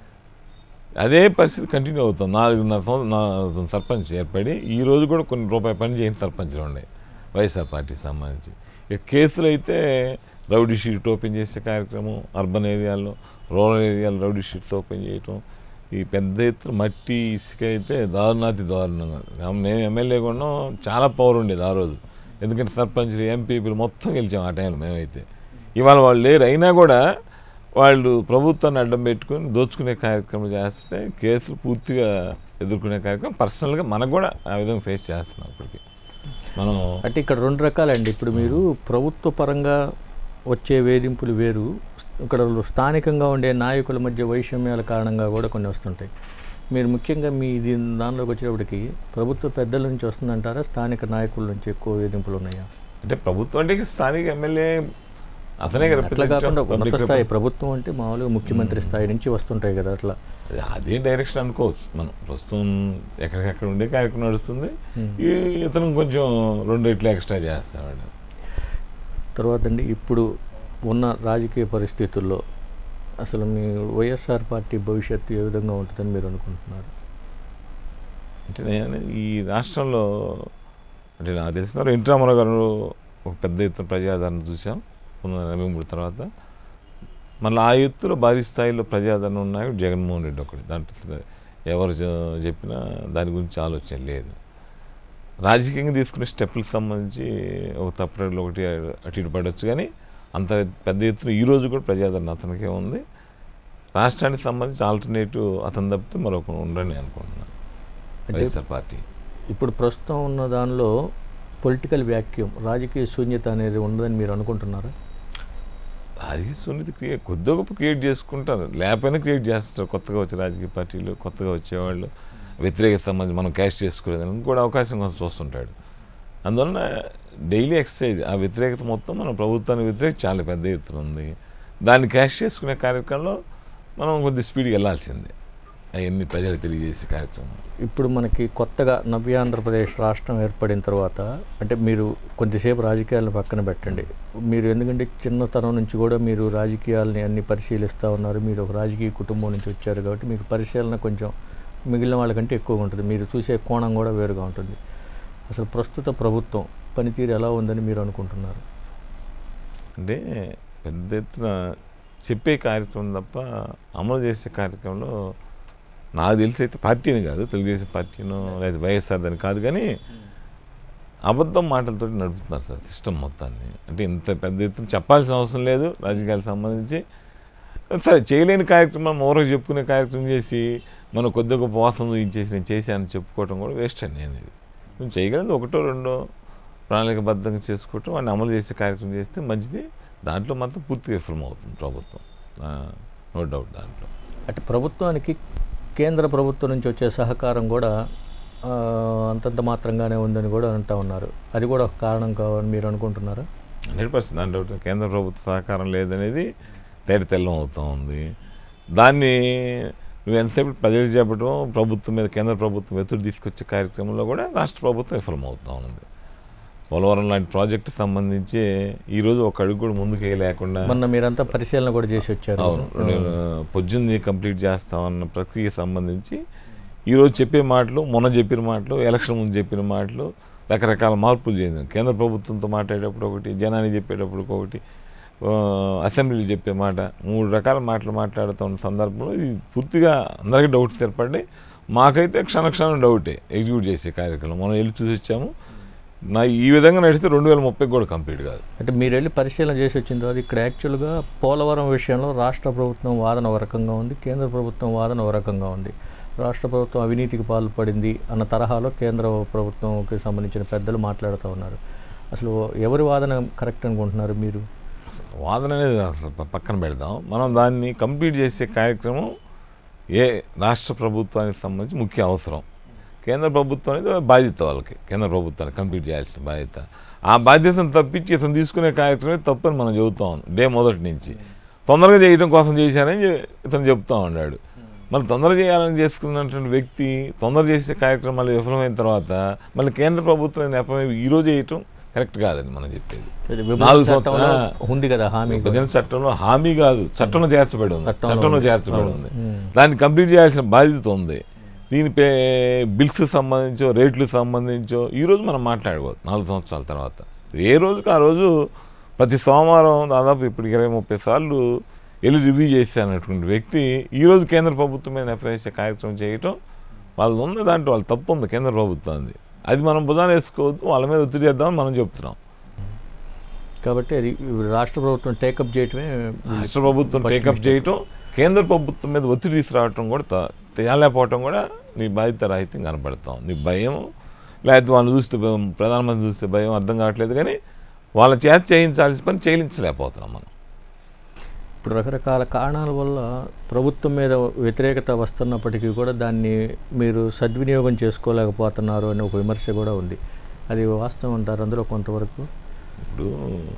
అదే పరిస్థితి కంటిన్యూ అవుతుంది నాలుగున్నర సంవత్సరం నా- సర్పంచ్ ఏర్పడి ఈ రోజు కూడా కొన్ని రూపాయి పని చేయని సర్పంచ్లు ఉన్నాయి వైఎస్ఆర్ పార్టీకి సంబంధించి ఇక కేసులు అయితే రౌడీ షీట్ ఓపెన్ చేసే కార్యక్రమం అర్బన్ ఏరియాల్లో రూరల్ ఏరియాలో రౌడీ షీట్స్ ఓపెన్ చేయటం ఈ పెద్ద ఎత్తున మట్టి ఇసుక అయితే దారుణాతి దారుణంగా నేను ఎమ్మెల్యేగా ఉన్నాం చాలా పవర్ ఉండేది ఆ రోజు ఎందుకంటే సర్పంచ్లు ఎంపీపీలు మొత్తం గెలిచాం ఆ టైంలో మేమైతే ఇవాళ వాళ్ళు లేరు అయినా కూడా వాళ్ళు ప్రభుత్వాన్ని అడ్డం పెట్టుకొని దోచుకునే కార్యక్రమం చేస్తే కేసులు పూర్తిగా ఎదుర్కొనే కార్యక్రమం పర్సనల్గా మనకు కూడా ఆ విధంగా ఫేస్ చేస్తున్నాం ఇప్పటికి మనం అంటే ఇక్కడ రెండు రకాలండి ఇప్పుడు మీరు ప్రభుత్వ పరంగా వచ్చే వేధింపులు వేరు ఇక్కడ స్థానికంగా ఉండే నాయకుల మధ్య వైషమ్యాల కారణంగా కూడా కొన్ని వస్తుంటాయి మీరు ముఖ్యంగా మీ ఇది దానిలోకి వచ్చేటప్పటికి ప్రభుత్వ పెద్దల నుంచి వస్తుందంటారా స్థానిక నాయకుల నుంచి ఎక్కువ వేధింపులు ఉన్నాయా అంటే ప్రభుత్వం అంటే ఇక స్థానిక ఎమ్మెల్యే అతనే అట్లా representative కాకుండా of ఉన్నత public స్థాయి ప్రభుత్వం అంటే మామూలుగా ముఖ్యమంత్రి స్థాయి నుంచి వస్తుంటాయి కదా అట్లా అదే డైరెక్షన్ అనుకోవచ్చు మనం ప్రస్తుతం ఎక్కడికక్కడ ఉండే కార్యక్రమం నడుస్తుంది Hmm. ఈ ఇతను కొంచెం రెండు రెట్లు ఎక్స్ట్రా చేస్తాడు తర్వాత అండి ఇప్పుడు ఉన్న రాజకీయ పరిస్థితుల్లో అసలు మీ వైఎస్ఆర్ పార్టీ భవిష్యత్తు ఏ విధంగా ఉంటుందని మీరు అనుకుంటున్నారు అంటే నేను ఈ రాష్ట్రంలో అంటే నాకు తెలిసిన ఎన్టీ రామారావు గారు ఒక పెద్ద ఎత్తున ప్రజాదరణ చూసాం పంతొమ్మిది వందల ఎనభై మూడు తర్వాత మళ్ళీ ఆ ఎత్తులో భారీ స్థాయిలో ప్రజాదరణ ఉన్నాయి జగన్మోహన్ రెడ్డి ఒకటి దాంట్లో ఎవరు చె- చెప్పినా దాని గురించి ఆలోచన లేదు రాజకీయంగా తీసుకునే స్టెప్పులకు సంబంధించి ఒక తప్పుడలు ఒకటి అటు ఇటు పడవచ్చు కానీ అంత పెద్ద ఎత్తున ఈ రోజు కూడా ప్రజాదరణ అతనికే ఉంది రాష్ట్రానికి సంబంధించి ఆల్టర్నేటివ్ అతను తప్పితే మరొక ఉండని అనుకుంటున్నాను అంటే వైఎస్ఆర్ పార్టీ ఇప్పుడు ప్రస్తుతం ఉన్న దానిలో పొలిటికల్ వ్యాక్యూమ్ రాజకీయ శూన్యత అనేది ఉండదని మీరు అనుకుంటున్నారా రాజకీయ సున్నితి క్రియేట్ కొద్దిగా గొప్ప క్రియేట్ చేసుకుంటారు లేకపోయినా క్రియేట్ చేస్తారు కొత్తగా వచ్చే రాజకీయ పార్టీలు కొత్తగా వచ్చేవాళ్ళు వ్యతిరేక సంబంధించి మనం క్యాష్ చేసుకోలేదని కూడా అవకాశం కొంచెం చూస్తుంటాడు అందువలన డైలీ ఎక్సర్సైజ్ ఆ వ్యతిరేకత మొత్తం మన ప్రభుత్వానికి వ్యతిరేక చాలా పెద్ద ఎత్తున ఉంది దాన్ని క్యాష్ చేసుకునే కార్యక్రమంలో మనం కొద్ది స్పీడ్గా వెళ్ళాల్సిందే అవన్నీ ప్రజలకు తెలియజేసే కార్యక్రమం ఇప్పుడు మనకి కొత్తగా నవ్యాంధ్రప్రదేశ్ రాష్ట్రం ఏర్పడిన తర్వాత అంటే మీరు కొంతసేపు రాజకీయాలను పక్కన పెట్టండి మీరు ఎందుకంటే చిన్నతనం నుంచి కూడా మీరు రాజకీయాలని అన్ని పరిశీలిస్తూ ఉన్నారు మీరు ఒక రాజకీయ కుటుంబం నుంచి వచ్చారు కాబట్టి మీకు పరిశీలన కొంచెం మిగిలిన వాళ్ళకంటే ఎక్కువగా ఉంటుంది మీరు చూసే కోణం కూడా వేరుగా ఉంటుంది అసలు ప్రస్తుత ప్రభుత్వం పనితీరు ఎలా ఉందని మీరు అనుకుంటున్నారు అంటే పెద్ద ఎత్తున చెప్పే కార్యక్రమం తప్ప అమలు చేసే కార్యక్రమంలో నాకు తెలిసి అయితే పార్టీని కాదు తెలుగుదేశం పార్టీనో లేదా వైఎస్ఆర్ దాని కాదు కానీ అబద్ధం మాటలతో నడుపుతున్నారు సార్ సిస్టమ్ మొత్తాన్ని అంటే ఇంత పెద్ద ఎత్తున చెప్పాల్సిన అవసరం లేదు రాజకీయాలకు సంబంధించి సరే చేయలేని కార్యక్రమం ఓరకు చెప్పుకునే కార్యక్రమం చేసి మనం కొద్ది గొప్ప వాసన చూపించేసి నేను చేశానని చెప్పుకోవటం కూడా వేస్ట్ అండి నేను ఇది నువ్వు చేయగలిగింది ఒకటో రెండో ప్రణాళికబద్ధంగా చేసుకోవటం వాడిని అమలు చేసే కార్యక్రమం చేస్తే మంచిది దాంట్లో మాత్రం పూర్తిగా విఫలం అవుతుంది ప్రభుత్వం నో డౌట్ దాంట్లో అంటే ప్రభుత్వానికి కేంద్ర ప్రభుత్వం నుంచి వచ్చే సహకారం కూడా ఆ, అంతంత మాత్రంగానే ఉందని కూడా అంటూ ఉన్నారు అది కూడా ఒక కారణం కావాలని మీరు అనుకుంటున్నారా హండ్రెడ్ పర్సెంట్ దాంట్లో కేంద్ర ప్రభుత్వ సహకారం లేదనేది తేట తెల్లం అవుతూ ఉంది దాన్ని నువ్వు ఎంతసేపు ప్రజలు చేపట్టడం ప్రభుత్వం మీద కేంద్ర ప్రభుత్వం ఎత్తుడు తీసుకొచ్చే కార్యక్రమంలో కూడా రాష్ట్ర ప్రభుత్వం విఫలం అవుతూ ఉంది పోలవరం లాంటి ప్రాజెక్టు సంబంధించి ఈరోజు ఒక అడుగు కూడా ముందుకు వేయలేకుండా మొన్న మీరంతా పరిశీలన కూడా చేసి వచ్చారు అవును నేను పొద్దున్నే కంప్లీట్ చేస్తామన్న ప్రక్రియ సంబంధించి ఈరోజు చెప్పే మాటలు మొన్న చెప్పిన మాటలు ఎలక్షన్ ముందు చెప్పిన మాటలు రకరకాల మార్పులు చేసింది కేంద్ర ప్రభుత్వంతో మాట్లాడేటప్పుడు ఒకటి జనాన్ని చెప్పేటప్పుడు ఒకటి ఆ, అసెంబ్లీలో చెప్పే మాట మూడు రకాల మాటలు మాట్లాడుతున్న సందర్భంలో ఇది పూర్తిగా అందరికీ డౌట్స్ ఏర్పడి మాకైతే క్షణక్షణం డౌటే ఎగ్జిక్యూట్ చేసే కార్యక్రమం మనం వెళ్ళి చూసి వచ్చాము నా ఈ విధంగా నడిస్తే రెండు వేల ముప్పై కూడా కంప్లీట్ కాదు అంటే మీరు వెళ్ళి పరిశీలన చేసి వచ్చిన తర్వాత ఇక్కడ యాక్చువల్గా పోలవరం విషయంలో రాష్ట్ర ప్రభుత్వం వాదన ఒక రకంగా ఉంది కేంద్ర ప్రభుత్వం వాదన ఒక రకంగా ఉంది రాష్ట్ర ప్రభుత్వం అవినీతికి పాల్పడింది అన్న తరహాలో కేంద్ర ప్రభుత్వంకి సంబంధించిన పెద్దలు మాట్లాడుతూ ఉన్నారు అసలు ఎవరి వాదన కరెక్ట్ అనుకుంటున్నారు మీరు వాదన అనేది అసలు ప- పక్కన పెడదాం మనం దాన్ని కంప్లీట్ చేసే కార్యక్రమం ఏ రాష్ట్ర ప్రభుత్వానికి సంబంధించి ముఖ్య అవసరం కేంద్ర ప్రభుత్వం అనేది బాధ్యత వాళ్ళకి కేంద్ర ప్రభుత్వానికి కంప్లీట్ చేయాల్సిన బాధ్యత ఆ బాధ్యతను తప్పించి ఇతను తీసుకునే కార్యక్రమమే తప్పని మనం చెబుతాం డే మొదటి నుంచి తొందరగా చేయడం కోసం చేశారని చె- ఇతను చెప్తా ఉన్నాడు మళ్ళీ తొందర చేయాలని చేసుకున్నటువంటి వ్యక్తి తొందర చేసే కార్యక్రమాలు విఫలమైన తర్వాత మళ్ళీ కేంద్ర ప్రభుత్వం నెపమే ఈ రోజు చేయటం కరెక్ట్ కాదని మనం చెప్పేది అది విభజన నాలుగు చట్టంలో సంవత్సరాల- ఉంది కదా హామీ విభజన చట్టంలో హామీ కాదు చట్టంలో చేర్చబడి ఉంది చట్టంలో చట్టంలో ఉంది. చేర్చబడి అవును. ఉంది ఉమ్. దాన్ని కంప్లీట్ చేయాల్సిన బాధ్యత ఉంది దీని పే బిల్స్ సంబంధించో రేట్లు సంబంధించో ఈ రోజు మనం మాట్లాడకూడదు నాలుగు సంవత్సరాల తర్వాత ఏ రోజుకి ఆ రోజు ప్రతి సోమవారం దాదాపు ఇప్పుడు ఇరవై ముప్పై సార్లు వెళ్ళి రివ్యూ చేశానటువంటి వ్యక్తి ఈ రోజు కేంద్ర ప్రభుత్వం మీద నెప్రవేశ కార్యక్రమం చేయటం వాళ్ళు ఉన్న దాంట్లో వాళ్ళు తప్పు ఉంది కేంద్ర ప్రభుత్వాన్ని అది మనం భుజాన వేసుకోవద్దు వాళ్ళ మీద ఒత్తిడి చేద్దామని మనం చెప్తున్నాం కాబట్టి అది రాష్ట్ర ప్రభుత్వం టేకప్ చేయటమే రాష్ట్ర ప్రభుత్వం First టేకప్ mistake. చేయటం కేంద్ర ప్రభుత్వం మీద ఒత్తిడి తీసుకురావటం కూడా త- తేలేకపోవటం కూడా నీ బాధ్యత రాహిత్యం కనపడతాం నీ భయం లేకపోతే వాళ్ళని చూస్తే భయం, ప్రధానమంత్రి చూస్తే భయం అర్థం కావట్లేదు కానీ వాళ్ళ చేత చేయించాల్సిన పని చేయించలేకపోతున్నాం మనం ఇప్పుడు రకరకాల కారణాల వల్ల ప్రభుత్వం మీద వ్యతిరేకత వస్తున్నప్పటికీ కూడా దాన్ని మీరు సద్వినియోగం చేసుకోలేకపోతున్నారు అనే ఒక విమర్శ కూడా ఉంది అది వాస్తవం అంటారు అందులో కొంతవరకు ఇప్పుడు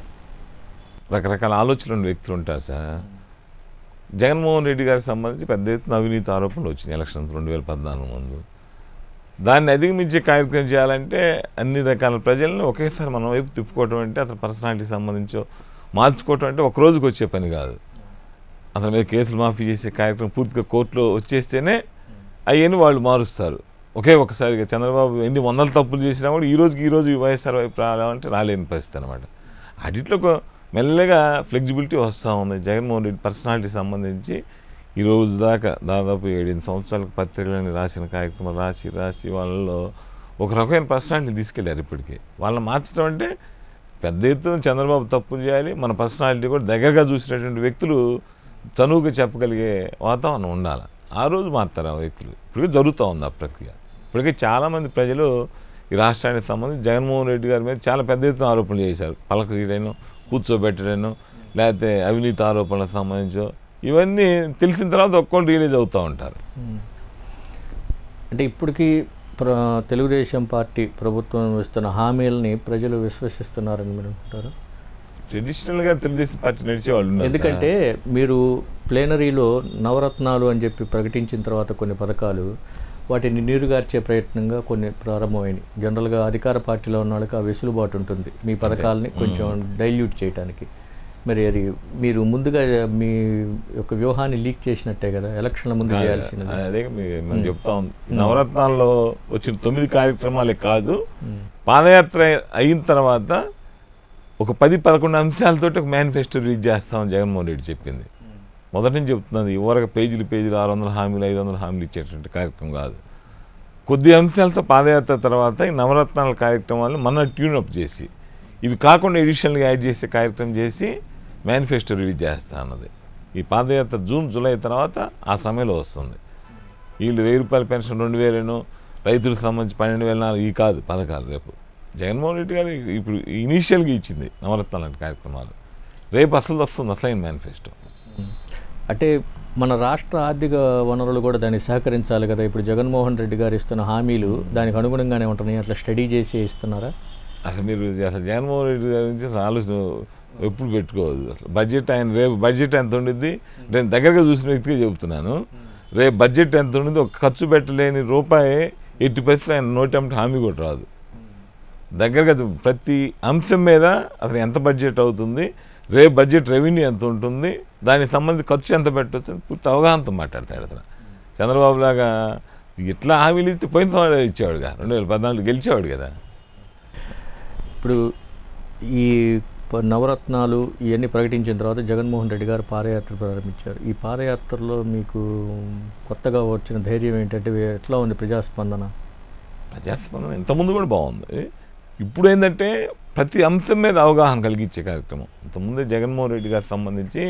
రకరకాల ఆలోచనలు ఉన్న వ్యక్తులు ఉంటారు సార్ జగన్మోహన్ రెడ్డి గారికి సంబంధించి పెద్ద ఎత్తున అవినీతి ఆరోపణలు వచ్చినాయి ఎలక్షన్ రెండు వేల పద్నాలుగు ముందు దాన్ని అధిగమించే కార్యక్రమం చేయాలంటే అన్ని రకాల ప్రజలను ఒకేసారి మన వైపు తిప్పుకోవటం అంటే అతని పర్సనాలిటీకి సంబంధించో మార్చుకోవటం అంటే ఒక రోజుకి వచ్చే పని కాదు అతని మీద కేసులు మాఫీ చేసే కార్యక్రమం పూర్తిగా కోర్టులో వచ్చేస్తేనే అవన్నీ వాళ్ళు మారుస్తారు ఒకే ఒకసారిగా చంద్రబాబు ఎన్ని వందల తప్పులు చేసినా కూడా ఈ రోజుకి ఈ రోజు వైఎస్ఆర్ వైపు రావాలంటే రాలేని పరిస్థితి అనమాట అడిట్లో ఒక మెల్లగా ఫ్లెక్సిబిలిటీ వస్తూ ఉంది జగన్మోహన్ రెడ్డి పర్సనాలిటీ సంబంధించి ఈ రోజు దాకా దాదాపు ఏడెనిమిది సంవత్సరాలకు పత్రికలని రాసిన కార్యక్రమాలు రాసి రాసి వాళ్ళలో ఒక రకమైన పర్సనాలిటీ తీసుకెళ్ళారు ఇప్పటికీ వాళ్ళని మార్చడం అంటే పెద్ద ఎత్తున చంద్రబాబు తప్పులు చేయాలి మన పర్సనాలిటీ కూడా దగ్గరగా చూసినటువంటి వ్యక్తులు చనువుగా చెప్పగలిగే వాతావరణం ఉండాలి ఆ రోజు మారుతారు ఆ వ్యక్తులు ఇప్పటికీ జరుగుతూ ఉంది ఆ ప్రక్రియ ఇప్పటికీ చాలామంది ప్రజలు ఈ రాష్ట్రానికి సంబంధించి జగన్మోహన్ రెడ్డి గారి మీద చాలా పెద్ద ఎత్తున ఆరోపణలు చేశారు పలక తీయడం కూర్చోబెట్టడం లేకపోతే అవినీతి ఆరోపణలకు సంబంధించో ఇవన్నీ తెలిసిన తర్వాత ఒక్కొక్కటి రిలీజ్ అవుతూ ఉంటారు అంటే ఇప్పటికీ ప్ర తెలుగుదేశం పార్టీ ప్రభుత్వం ఇస్తున్న హామీలని ప్రజలు విశ్వసిస్తున్నారని మీరు అనుకుంటారు ట్రెడిషనల్గా తెలుగుదేశం పార్టీ నడిచే వాళ్ళు ఉన్నారు సార్. ఎందుకంటే మీరు ప్లేనరీలో నవరత్నాలు అని చెప్పి ప్రకటించిన తర్వాత కొన్ని పథకాలు వాటిని నీరుగార్చే ప్రయత్నంగా కొన్ని ప్రారంభమైనవి జనరల్గా అధికార పార్టీలో ఉన్న వాళ్ళకి ఆ వెసులుబాటు ఉంటుంది మీ పథకాలని కొంచెం డైల్యూట్ చేయడానికి మరి అది మీరు ముందుగా మీ యొక్క వ్యూహాన్ని లీక్ చేసినట్టే కదా ఎలక్షన్ల ముందు చేయాల్సినది అదే మీ- మనం చెప్తా ఉంది నవరత్నాల్లో వచ్చిన తొమ్మిది కార్యక్రమాలే కాదు పాదయాత్ర అయిన తర్వాత ఒక పది పదకొండు అంశాలతో ఒక మేనిఫెస్టో రిలీజ్ చేస్తామని జగన్మోహన్ రెడ్డి చెప్పింది మొదటి నుంచి చెప్తున్నది ఇవరకు పేజీలు పేజీలు ఆరు వందల హామీలు ఐదు వందల హామీలు ఇచ్చేటువంటి కార్యక్రమం కాదు కొద్ది అంశాలతో పాదయాత్ర తర్వాత ఈ నవరత్నాల కార్యక్రమాలను మన ట్యూనప్ చేసి ఇవి కాకుండా ఎడిషనల్గా యాడ్ చేసే కార్యక్రమం చేసి మేనిఫెస్టో రిలీజ్ చేస్తా అన్నది ఈ పాదయాత్ర జూన్ జూలై తర్వాత ఆ సమయంలో వస్తుంది వీళ్ళు వెయ్యి రూపాయల పెన్షన్ రెండు వేలను రైతులకు సంబంధించి పన్నెండు వేల నాలుగు ఈ కాదు పథకాలు రేపు జగన్మోహన్ రెడ్డి గారు ఇప్పుడు ఇనీషియల్గా ఇచ్చింది నవరత్నాలు లాంటి కార్యక్రమాలు రేపు అసలు వస్తుంది అసలైన మేనిఫెస్టో అంటే మన రాష్ట్ర ఆర్థిక వనరులు కూడా దాన్ని సహకరించాలి కదా ఇప్పుడు జగన్మోహన్ రెడ్డి గారు ఇస్తున్న హామీలు దానికి అనుగుణంగానే ఉంటున్నాయి అట్లా స్టడీ చేసి ఇస్తున్నారా అసలు మీరు అసలు జగన్మోహన్ రెడ్డి గారి గురించి అసలు ఆలోచన ఎప్పుడు పెట్టుకోవద్దు అసలు బడ్జెట్ ఆయన రేపు బడ్జెట్ ఎంత ఉండిద్ది నేను దగ్గరగా చూసిన వ్యక్తిగా చెబుతున్నాను రేపు బడ్జెట్ ఎంత ఉండిద్ది ఒక ఖర్చు పెట్టలేని రూపాయి ఎట్టి పరిస్థితులు ఆయన నోటెంట్ హామీ కూడా రాదు దగ్గరగా చూ- ప్రతి అంశం మీద అసలు ఎంత బడ్జెట్ అవుతుంది రేపు బడ్జెట్ రెవెన్యూ ఎంత ఉంటుంది దానికి సంబంధించి ఖర్చు ఎంత పెట్టవచ్చు అని పూర్తి అవగాహనతో మాట్లాడతాడు అతను చంద్రబాబు లాగా ఇట్లా హామీలు ఇస్తే పోయిన సంవత్సరం ఇచ్చేవాడుగా రెండు వేల పద్నాలుగు గెలిచేవాడు కదా ఇప్పుడు ఈ ప- నవరత్నాలు ఇవన్నీ ప్రకటించిన తర్వాత జగన్మోహన్ రెడ్డి గారు పాదయాత్ర ప్రారంభించారు ఈ పాదయాత్రలో మీకు కొత్తగా వచ్చిన ధైర్యం ఏంటంటే ఎట్లా ఉంది ప్రజాస్పందన ప్రజాస్పందన ఇంతకుముందు కూడా బాగుంది ఇప్పుడు ఏంటంటే ప్రతి అంశం మీద అవగాహన కలిగించే కార్యక్రమం ఇంతకుముందే జగన్మోహన్ రెడ్డి గారికి సంబంధించి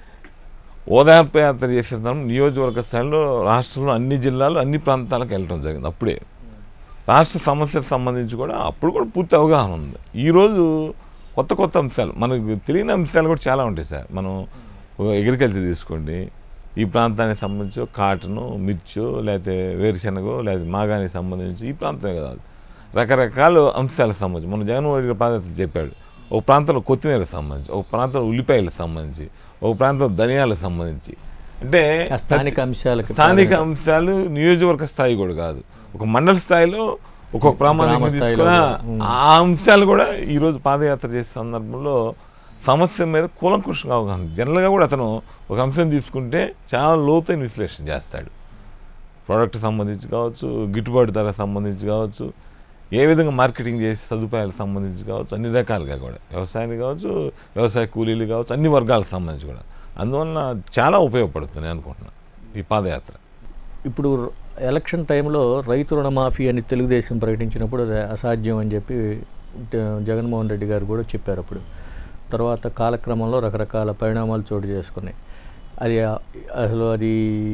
ఓదార్పు యాత్ర చేసే తరం నియోజకవర్గ స్థాయిలో రాష్ట్రంలో అన్ని జిల్లాలు అన్ని ప్రాంతాలకు వెళ్ళడం జరిగింది అప్పుడే రాష్ట్ర సమస్యలకు సంబంధించి కూడా అప్పుడు కూడా పూర్తి అవగాహన ఉంది ఈరోజు కొత్త కొత్త అంశాలు మనకు తెలియని అంశాలు కూడా చాలా ఉంటాయి సార్ మనం అగ్రికల్చర్ తీసుకోండి ఈ ప్రాంతానికి సంబంధించి కాటను మిర్చో లేకపోతే వేరుశెనగో లేకపోతే మాగానికి సంబంధించి ఈ ప్రాంతమే కదా అది. రకరకాల అంశాలకు సంబంధించి మన జగన్మోహన్ రెడ్డి ప్రాంతం చెప్పాడు ఒక ప్రాంతంలో కొత్తిమీరకు సంబంధించి ఒక ప్రాంతంలో ఉల్లిపాయలకు సంబంధించి ఒక ప్రాంతంలో ధనియాలకు సంబంధించి అంటే ఆ స్థానిక అంశాలకు స్థానిక అంశాలు నియోజకవర్గ స్థాయి కూడా కాదు ఒక మండల స్థాయిలో ఒక్కొక్క ప్రామాణికం గ్రామ స్థాయిలో తీసుకున్న కూడా, ఉమ్. ఆ అంశాలు కూడా ఈరోజు పాదయాత్ర చేసే సందర్భంలో సమస్య మీద కూలంకుషంగా అవగాహన జనరల్గా కూడా అతను ఒక అంశం తీసుకుంటే చాలా లోతైన విశ్లేషణ చేస్తాడు ప్రోడక్ట్ సంబంధించి కావచ్చు గిట్టుబాటు ధర సంబంధించి కావచ్చు ఏ విధంగా మార్కెటింగ్ చేసి సదుపాయాలకు సంబంధించి కావచ్చు అన్ని రకాలుగా కూడా వ్యవసాయానికి కావచ్చు వ్యవసాయ కూలీలు కావచ్చు అన్ని వర్గాలకు సంబంధించి కూడా అందువలన చాలా ఉపయోగపడుతుంది నేను అనుకుంటున్నాను ఈ పాదయాత్ర ఇప్పుడు ఎలక్షన్ టైంలో రైతు రుణమాఫీ అని తెలుగుదేశం ప్రకటించినప్పుడు అది అసాధ్యం అని చెప్పి ట- జగన్మోహన్ రెడ్డి గారు కూడా చెప్పారు అప్పుడు తర్వాత కాలక్రమంలో రకరకాల పరిణామాలు చోటు చేసుకున్నాయి అది ఆ- అసలు అది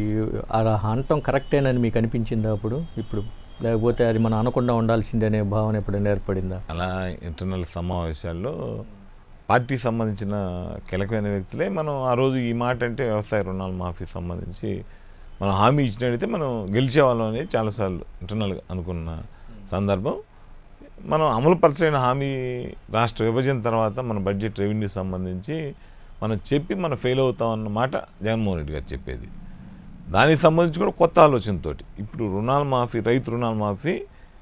అలా అనటం కరెక్టేనని మీకు అనిపించిందా అప్పుడు ఇప్పుడు లేకపోతే అది మనం అనకుండా ఉండాల్సిందే అనే భావన ఎప్పుడైనా ఏర్పడిందా అలా ఇంటర్నల్ సమావేశాల్లో పార్టీ సంబంధించిన కీలకమైన వ్యక్తులే మనం ఆ రోజు ఈ మాట అంటే వ్యవసాయ రుణాల మాఫీ సంబంధించి మనం హామీ ఇచ్చినట్టయితే మనం గెలిచేవాళ్ళం అనేది చాలాసార్లు ఇంటర్నల్గా అనుకున్న సందర్భం మనం అమలుపరచైన హామీ రాష్ట్ర విభజన తర్వాత మన బడ్జెట్ రెవెన్యూ సంబంధించి మనం చెప్పి మనం ఫెయిల్ అవుతాం అన్న మాట జగన్మోహన్ రెడ్డి గారు చెప్పేది దానికి సంబంధించి కూడా కొత్త ఆలోచనతోటి ఇప్పుడు రుణాల మాఫీ రైతు రుణాల మాఫీ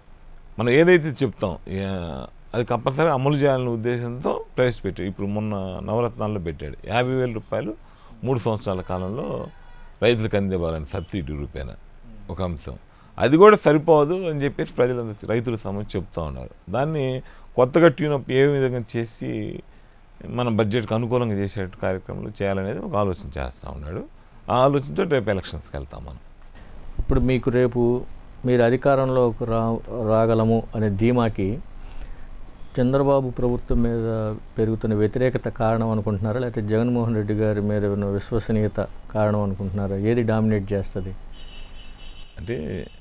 మనం ఏదైతే చెప్తాం ఏ- అది కంపల్సరీ అమలు చేయాలనే ఉద్దేశంతో ప్రవేశపెట్టాడు ఇప్పుడు మొన్న నవరత్నాల్లో పెట్టాడు యాభై వేల రూపాయలు మూడు సంవత్సరాల కాలంలో రైతులకు అందివ్వాలని సబ్సిడీ రూపేణ ఒక అంశం అది కూడా సరిపోదు అని చెప్పేసి ప్రజలందరూ రైతులకు సంబంధించి చెప్తా ఉన్నారు దాన్ని కొత్తగా ట్యూనప్ ఏ విధంగా చేసి మన బడ్జెట్కి అనుకూలంగా చేసేట కార్యక్రమాలు చేయాలనేది ఒక ఆలోచన చేస్తూ ఉన్నాడు ఆ ఆలోచనతో రేపు ఎలక్షన్స్కి వెళ్తాం మనం ఇప్పుడు మీకు రేపు మీరు అధికారంలోకి రా రాగలము అనే ధీమాకి చంద్రబాబు ప్రభుత్వం మీద పెరుగుతున్న వ్యతిరేకత కారణం అనుకుంటున్నారా లేకపోతే జగన్మోహన్ రెడ్డి గారి మీద ఉన్న విశ్వసనీయత కారణం అనుకుంటున్నారా ఏది డామినేట్ చేస్తుంది అంటే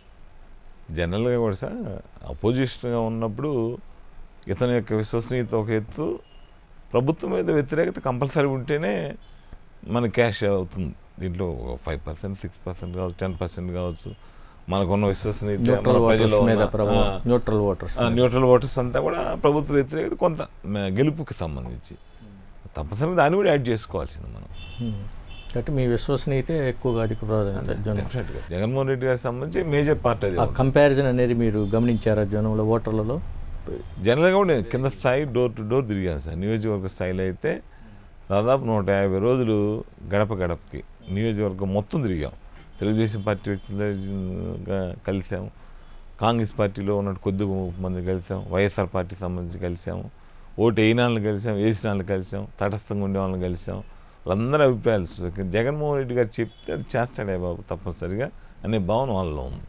జనరల్గా కూడా సార్ అపోజిషన్గా ఉన్నప్పుడు ఇతని యొక్క విశ్వసనీయత ఒక ఎత్తు ప్రభుత్వం మీద వ్యతిరేకత కంపల్సరీ ఉంటేనే మన క్యాష్ అవుతుంది దీంట్లో ఫైవ్ పర్సెంట్ సిక్స్ పర్సెంట్ కావచ్చు టెన్ పర్సెంట్ కావచ్చు మనకున్న విశ్వసనీయత మన న్యూట్రల్ ప్రజల్లో ఓటర్స్ మీద ఉన్న- ప్రభావం ఆ, న్యూట్రల్ ఓటర్స్ ఆ, న్యూట్రల్ ఓటర్స్ అంతా కూడా ప్రభుత్వ వ్యతిరేకత కొంత మ- గెలుపుకి సంబంధించి తప్పనిసరిగా దాన్ని కూడా యాడ్ చేసుకోవాల్సింది మనం కాబట్టి మీ విశ్వసనీయత ఎక్కువగా అధిక ప్రాధాన్యత జనం డెఫినెట్గా జగన్మోహన్ రెడ్డి గారికి సంబంధించి మేజర్ పార్ట్ అది ఆ కంపారిజన్ అనేది మీరు గమనించారా జనంలో ఓటర్లలో జనరల్గా కూడా నేను కింద స్థాయి డోర్ టు డోర్ తిరిగాను సార్ నియోజకవర్గ స్థాయిలో అయితే దాదాపు నూట యాభై రోజులు గడప గడపకి నియోజకవర్గం మొత్తం తిరిగాం తెలుగుదేశం పార్టీ వ్యక్తులుగా కలిసాము కాంగ్రెస్ పార్టీలో ఉన్న కొద్ది మంది కలిసాం వైఎస్ఆర్ పార్టీ సంబంధించి కలిసాము ఓటు వేయని వాళ్ళని కలిసాం వేసిన వాళ్ళని కలిసాం తటస్థంగా ఉండే వాళ్ళని కలిసాం వాళ్ళందరి అభిప్రాయాలు స్వీకరి- జగన్మోహన్ రెడ్డి గారు చెప్తే అది చేస్తాడే బాబు తప్పనిసరిగా అనే భావన వాళ్ళలో ఉంది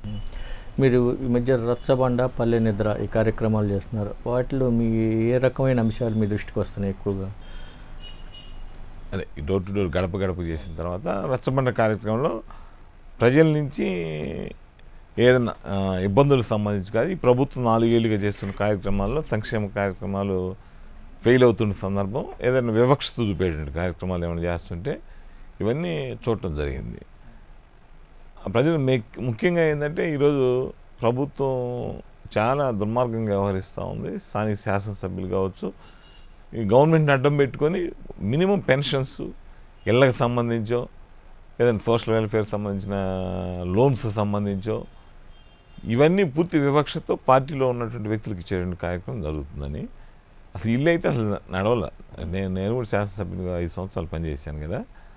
మీరు ఈ మధ్య రచ్చబండ పల్లె నిద్ర ఈ కార్యక్రమాలు చేస్తున్నారు వాటిలో మీ ఏ రకమైన అంశాలు మీ దృష్టికి వస్తున్నాయి ఎక్కువగా అదే ఈ డోర్ టు డోర్ గడప గడప చేసిన తర్వాత రచ్చబండ కార్యక్రమంలో ప్రజల నుంచి ఏదైనా ఆ, ఇబ్బందులకు సంబంధించి కాదు ఈ ప్రభుత్వం నాలుగేళ్లుగా చేస్తున్న కార్యక్రమాల్లో సంక్షేమ కార్యక్రమాలు ఫెయిల్ అవుతున్న సందర్భం ఏదైనా వివక్ష చూపేటువంటి కార్యక్రమాలు ఏమైనా చేస్తుంటే ఇవన్నీ చూడటం జరిగింది ఆ ప్రజలు మెక్- ముఖ్యంగా ఏంటంటే ఈరోజు ప్రభుత్వం చాలా దుర్మార్గంగా వ్యవహరిస్తూ ఉంది స్థానిక శాసనసభ్యులు కావచ్చు ఈ గవర్నమెంట్ని అడ్డం పెట్టుకొని మినిమం పెన్షన్స్ ఇళ్ళకి సంబంధించో ఏదైనా సోషల్ వెల్ఫేర్ సంబంధించిన లోన్స్ సంబంధించో ఇవన్నీ పూర్తి వివక్షతో పార్టీలో ఉన్నటువంటి వ్యక్తులకు ఇచ్చేటువంటి కార్యక్రమం జరుగుతుందని అసలు ఇల్లు అయితే అసలు నడవల నేను నేను కూడా శాసనసభ్యునిగా ఐదు సంవత్సరాలు పనిచేశాను కదా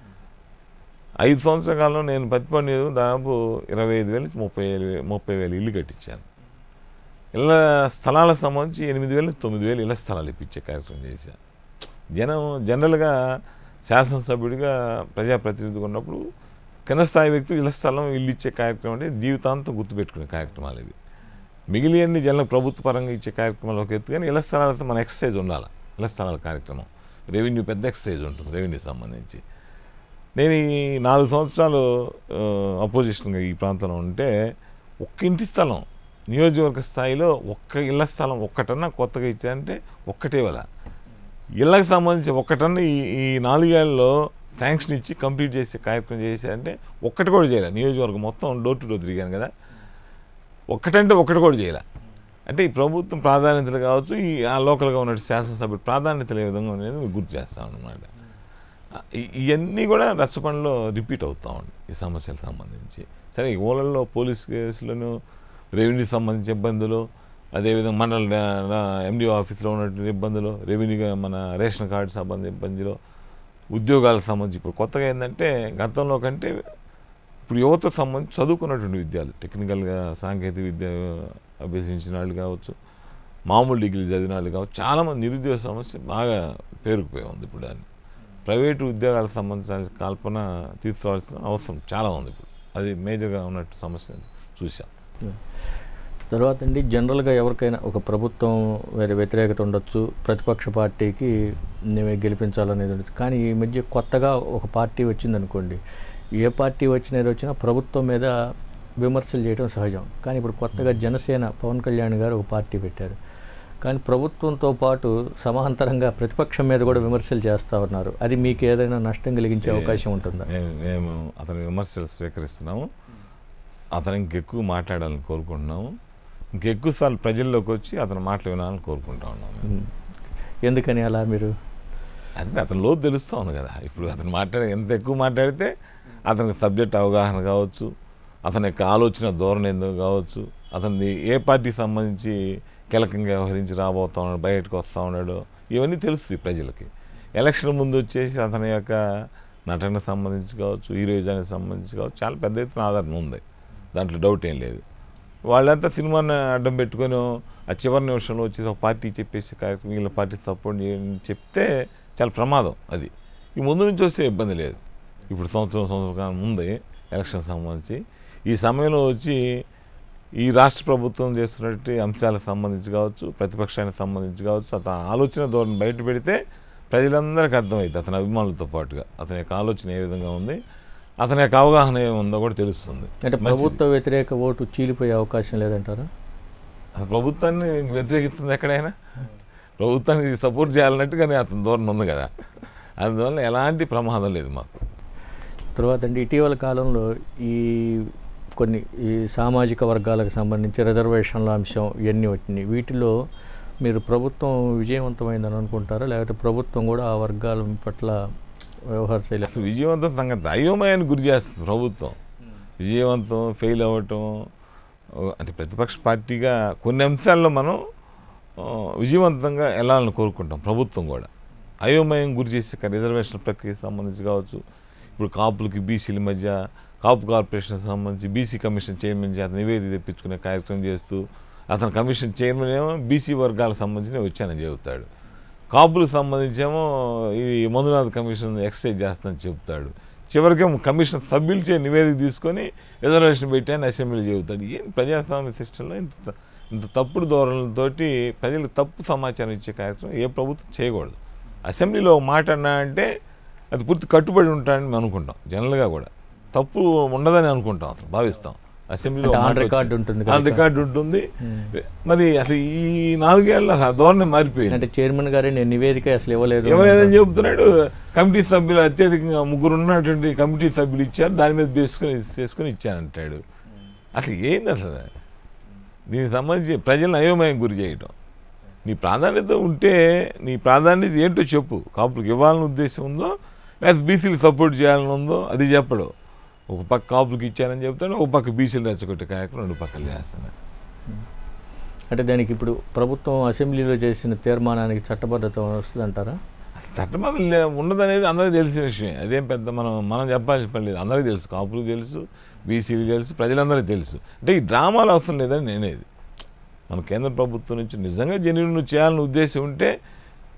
ఐదు సంవత్సరాల కాలంలో నేను పత్తిపండి దాదాపు ఇరవై ఐదు వేలు నుంచి ముప్పై వేలు ముప్పై వేలు ఇల్లు కట్టించాను ఇళ్ళ స్థలాలకు సంబంధించి ఎనిమిది వేలు నుంచి తొమ్మిది వేలు ఇళ్ళ స్థలాలు ఇప్పించే కార్యక్రమం చేశాను జనం జనరల్గా శాసనసభ్యుడిగా ప్రజాప్రతినిధిగా ఉన్నప్పుడు కింద స్థాయి వ్యక్తి ఇళ్ల స్థలం ఇల్లు ఇచ్చే కార్యక్రమం అంటే జీవితాంతం గుర్తుపెట్టుకునే కార్యక్రమాలు ఇవి మిగిలిన జనం ప్రభుత్వ పరంగా ఇచ్చే కార్యక్రమాలు ఒక ఎత్తు కానీ ఇళ్ల స్థలాలతో మన ఎక్సర్సైజ్ ఉండాలి ఇళ్ల స్థలాల కార్యక్రమం రెవెన్యూ పెద్ద ఎక్సర్సైజ్ ఉంటుంది రెవెన్యూ సంబంధించి నేను ఈ నాలుగు సంవత్సరాలు ఆ, అపోజిషన్గా ఈ ప్రాంతంలో ఉంటే ఒక్క ఇంటి స్థలం నియోజకవర్గ స్థాయిలో ఒక్క ఇళ్ల స్థలం ఒక్కటన్నా కొత్తగా ఇచ్చారంటే ఒక్కటే వల్ల ఇళ్ళకి సంబంధించి ఒక్కటన్నా ఈ ఈ నాలుగేళ్లలో శాంక్షన్ ఇచ్చి కంప్లీట్ చేసే కార్యక్రమం చేశారంటే ఒక్కటి కూడా చేయలే నియోజకవర్గం మొత్తం డోర్ టు డోర్ తిరిగాను కదా ఒక్కటంటే ఒక్కటి కూడా చేయలే అంటే ఈ ప్రభుత్వం ప్రాధాన్యతలు కావచ్చు ఈ ఆ లోకల్గా ఉన్న శాసనసభ్యుడు ప్రాధాన్యతలు ఏ విధంగా అనేది మీకు గుర్తు చేస్తాం అన్నమాట ఈ- ఇవన్నీ కూడా రచ్చపండ్లో రిపీట్ అవుతా ఉంది ఈ సమస్యలకు సంబంధించి సరే ఈ ఊళ్ళల్లో పోలీస్ కేసులను రెవెన్యూ సంబంధించి ఇబ్బందులు అదేవిధంగా మండల ఎండిఓ ఆఫీస్లో ఉన్నటువంటి ఇబ్బందులు రెవెన్యూ మన రేషన్ కార్డు సంబంధించిన ఇబ్బందులు ఉద్యోగాలకు సంబంధించి ఇప్పుడు కొత్తగా ఏంటంటే గతంలో కంటే ఇప్పుడు యువత సంబంధించి చదువుకున్నటువంటి విద్యార్థులు టెక్నికల్గా సాంకేతిక విద్య అభ్యసించిన వాళ్ళు కావచ్చు మామూలు డిగ్రీలు చదివిన వాళ్ళు కావచ్చు చాలామంది నిరుద్యోగ సమస్య బాగా పేరుకుపోయి ఉంది ఇప్పుడు దాన్ని ప్రైవేటు ఉద్యోగాలకు సంబంధించిన కల్పన తీసుకోవాల్సిన అవసరం చాలా ఉంది ఇప్పుడు అది మేజర్గా ఉన్నట్టు సమస్య చూసాం తర్వాత అండి జనరల్గా ఎవరికైనా ఒక ప్రభుత్వం వేరే వ్యతిరేకత ఉండొచ్చు ప్రతిపక్ష పార్టీకి నీవే గెలిపించాలనేది ఉండొచ్చు కానీ ఈ మధ్య కొత్తగా ఒక పార్టీ వచ్చిందనుకోండి ఏ పార్టీ వచ్చినది వచ్చినా ప్రభుత్వం మీద విమర్శలు చేయడం సహజం కానీ ఇప్పుడు కొత్తగా జనసేన పవన్ కళ్యాణ్ గారు ఒక పార్టీ పెట్టారు కానీ ప్రభుత్వంతో పాటు సమాంతరంగా ప్రతిపక్షం మీద కూడా విమర్శలు చేస్తూ ఉన్నారు అది మీకు ఏదైనా నష్టం కలిగించే అవకాశం ఉంటుందా మేము మేము అతని విమర్శలు స్వీకరిస్తున్నాము అతను ఇంకెక్కువ మాట్లాడాలని కోరుకుంటున్నాము ఇంకెక్కువ సార్లు ప్రజల్లోకి వచ్చి అతని మాటలు వినాలని కోరుకుంటా ఉన్నాము మేము. ఉమ్. ఎందుకని అలా మీరు అంటే అతని లోతు తెలుస్తూ ఉంది కదా ఇప్పుడు అతను మాట్లాడే ఎంత ఎక్కువ మాట్లాడితే అతనికి సబ్జెక్ట్ అవగాహన కావచ్చు అతని యొక్క ఆలోచన ధోరణి ఏందో కావచ్చు అతని ఏ పార్టీకి సంబంధించి కీలకంగా వ్యవహరించి రాబోతా ఉన్నాడు బయటకు వస్తూ ఉన్నాడు ఇవన్నీ తెలుస్తుంది ప్రజలకి ఎలక్షన్ ముందు వచ్చేసి అతని యొక్క నటనకు సంబంధించి కావచ్చు హీరోయిజానికి సంబంధించి కావచ్చు చాలా పెద్ద ఎత్తున ఆదరణ ఉంది దాంట్లో డౌట్ ఏం లేదు వాళ్ళంతా సినిమాని అడ్డం పెట్టుకొని ఆ చివరి నిమిషంలో వచ్చేసి ఒక పార్టీ చెప్పేసి కార్యక్రమం వీళ్ళ పార్టీ సపోర్ట్ చేయండి చెప్తే చాలా ప్రమాదం అది ఈ ముందు నుంచి వస్తే ఇబ్బంది లేదు ఇప్పుడు సంవత్సరం సంవత్సరం కాలం ముందే ఎలక్షన్ సంబంధించి ఈ సమయంలో వచ్చి ఈ రాష్ట్ర ప్రభుత్వం చేస్తున్నట్టు అంశాలకు సంబంధించి కావచ్చు ప్రతిపక్షానికి సంబంధించి కావచ్చు అతని ఆలోచన ధోరణి బయట పెడితే ప్రజలందరికీ అర్థమైంది అతని అభిమానులతో పాటుగా అతని యొక్క ఆలోచన ఏ విధంగా ఉంది అతని యొక్క అవగాహన ఏముందో కూడా తెలుస్తుంది అంటే మంచిది. ప్రభుత్వ వ్యతిరేక ఓటు చీలిపోయే అవకాశం లేదంటారా అసలు ప్రభుత్వాన్ని వ్యతిరేకిస్తుంది ఎక్కడైనా ప్రభుత్వానికి సపోర్ట్ చేయాలన్నట్టుగానే అతని ధోరణి ఉంది కదా అందువల్ల ఎలాంటి ప్రమాదం లేదు మాకు తర్వాత అండి ఇటీవల కాలంలో ఈ కొన్ని ఈ సామాజిక వర్గాలకు సంబంధించి రిజర్వేషన్ల అంశం ఇవన్నీ వచ్చినాయి వీటిలో మీరు ప్రభుత్వం విజయవంతమైందని అనుకుంటారా లేకపోతే ప్రభుత్వం కూడా ఆ వర్గాల పట్ల వ్యవహరించలేదు అసలు విజయవంతం సంగతి అయోమయాన్ని గురి చేస్తుంది ప్రభుత్వం విజయవంతం ఫెయిల్ అవ్వటం ఓ, అంటే ప్రతిపక్ష పార్టీగా కొన్ని అంశాల్లో మనం ఆ, విజయవంతంగా వెళ్ళాలని కోరుకుంటాం ప్రభుత్వం కూడా అయోమయం గురి చేసే రిజర్వేషన్ ప్రక్రియకి సంబంధించి కావచ్చు ఇప్పుడు కాపులకి బీసీల మధ్య కాపు కార్పొరేషన్ సంబంధించి బీసీ కమిషన్ చైర్మన్ చేత నివేదిక తెప్పించుకునే కార్యక్రమం చేస్తూ అతను కమిషన్ చైర్మన్ ఏమో బీసీ వర్గాలకు సంబంధించి వచ్చానని చెబుతాడు కాపులకు సంబంధించేమో ఇది మందునాథ్ కమిషన్ ఎక్సైజ్ చేస్తానని చెబుతాడు చివరికేమో కమిషన్ సభ్యులచే నివేదిక తీసుకొని రిజర్వేషన్ పెట్టాను అసెంబ్లీ చెబుతాడు ఏం ప్రజాస్వామ్య సిస్టంలో ఇంత త- ఇంత తప్పుడు ధోరణులతోటి ప్రజలకు తప్పు సమాచారం ఇచ్చే కార్యక్రమం ఏ ప్రభుత్వం చేయకూడదు అసెంబ్లీలో ఒక మాట అన్నా అంటే అది పూర్తి కట్టుబడి ఉంటాడని మేము అనుకుంటాం జనరల్గా కూడా తప్పు ఉండదని అనుకుంటాం అసలు భావిస్తాం అసెంబ్లీలో అంటే ఒక ఆన్ మాట రికార్డ్ వచ్చింది. ఉంటుంది ఆన్ కనుక. రికార్డు ఉంటుంది మరి అసలు ఈ నాలుగేళ్ళ ఆ ధోరణి మారిపోయింది అంటే చైర్మన్ గారే నేను నివేదిక అసలు ఇవ్వలేదు ఎవరైనా చెబుతున్నాడు కమిటీ సభ్యులు అత్యధికంగా ముగ్గురు ఉన్నటువంటి కమిటీ సభ్యులు ఇచ్చారు దాని మీద బేసుకొని చేసుకొని ఇచ్చానంటాడు అసలు ఏంది అసలు దీనికి సంబంధించి ప్రజలను అయోమయం గురి చేయటం నీ ప్రాధాన్యత ఉంటే నీ ప్రాధాన్యత ఏంటో చెప్పు కాపులకు ఇవ్వాలని ఉద్దేశం ఉందో లేదా బీసీలకు సపోర్ట్ చేయాలని ఉందో అది చెప్పడు ఒక పక్క కాపులకు ఇచ్చానని చెప్తాడు ఒక పక్క బీసీలు రెచ్చగొట్టే కార్యక్రమం రెండు పక్కలు చేస్తున్నాడు అంటే దానికి ఇప్పుడు ప్రభుత్వం అసెంబ్లీలో చేసిన తీర్మానానికి చట్టబద్ధత వస్తుంది అంటారా చట్టబద్ధం లే ఉండదనేది అందరికీ తెలిసిన విషయం అదేం పెద్ద మనం మనం చెప్పాల్సిన పని లేదు అందరికీ తెలుసు కాపులకు తెలుసు బీసీలు తెలుసు ప్రజలందరికీ తెలుసు అంటే ఈ డ్రామాలు అవసరం లేదని నేనేది మన కేంద్ర ప్రభుత్వం నుంచి నిజంగా జెన్యున్ చేయాలని ఉద్దేశం ఉంటే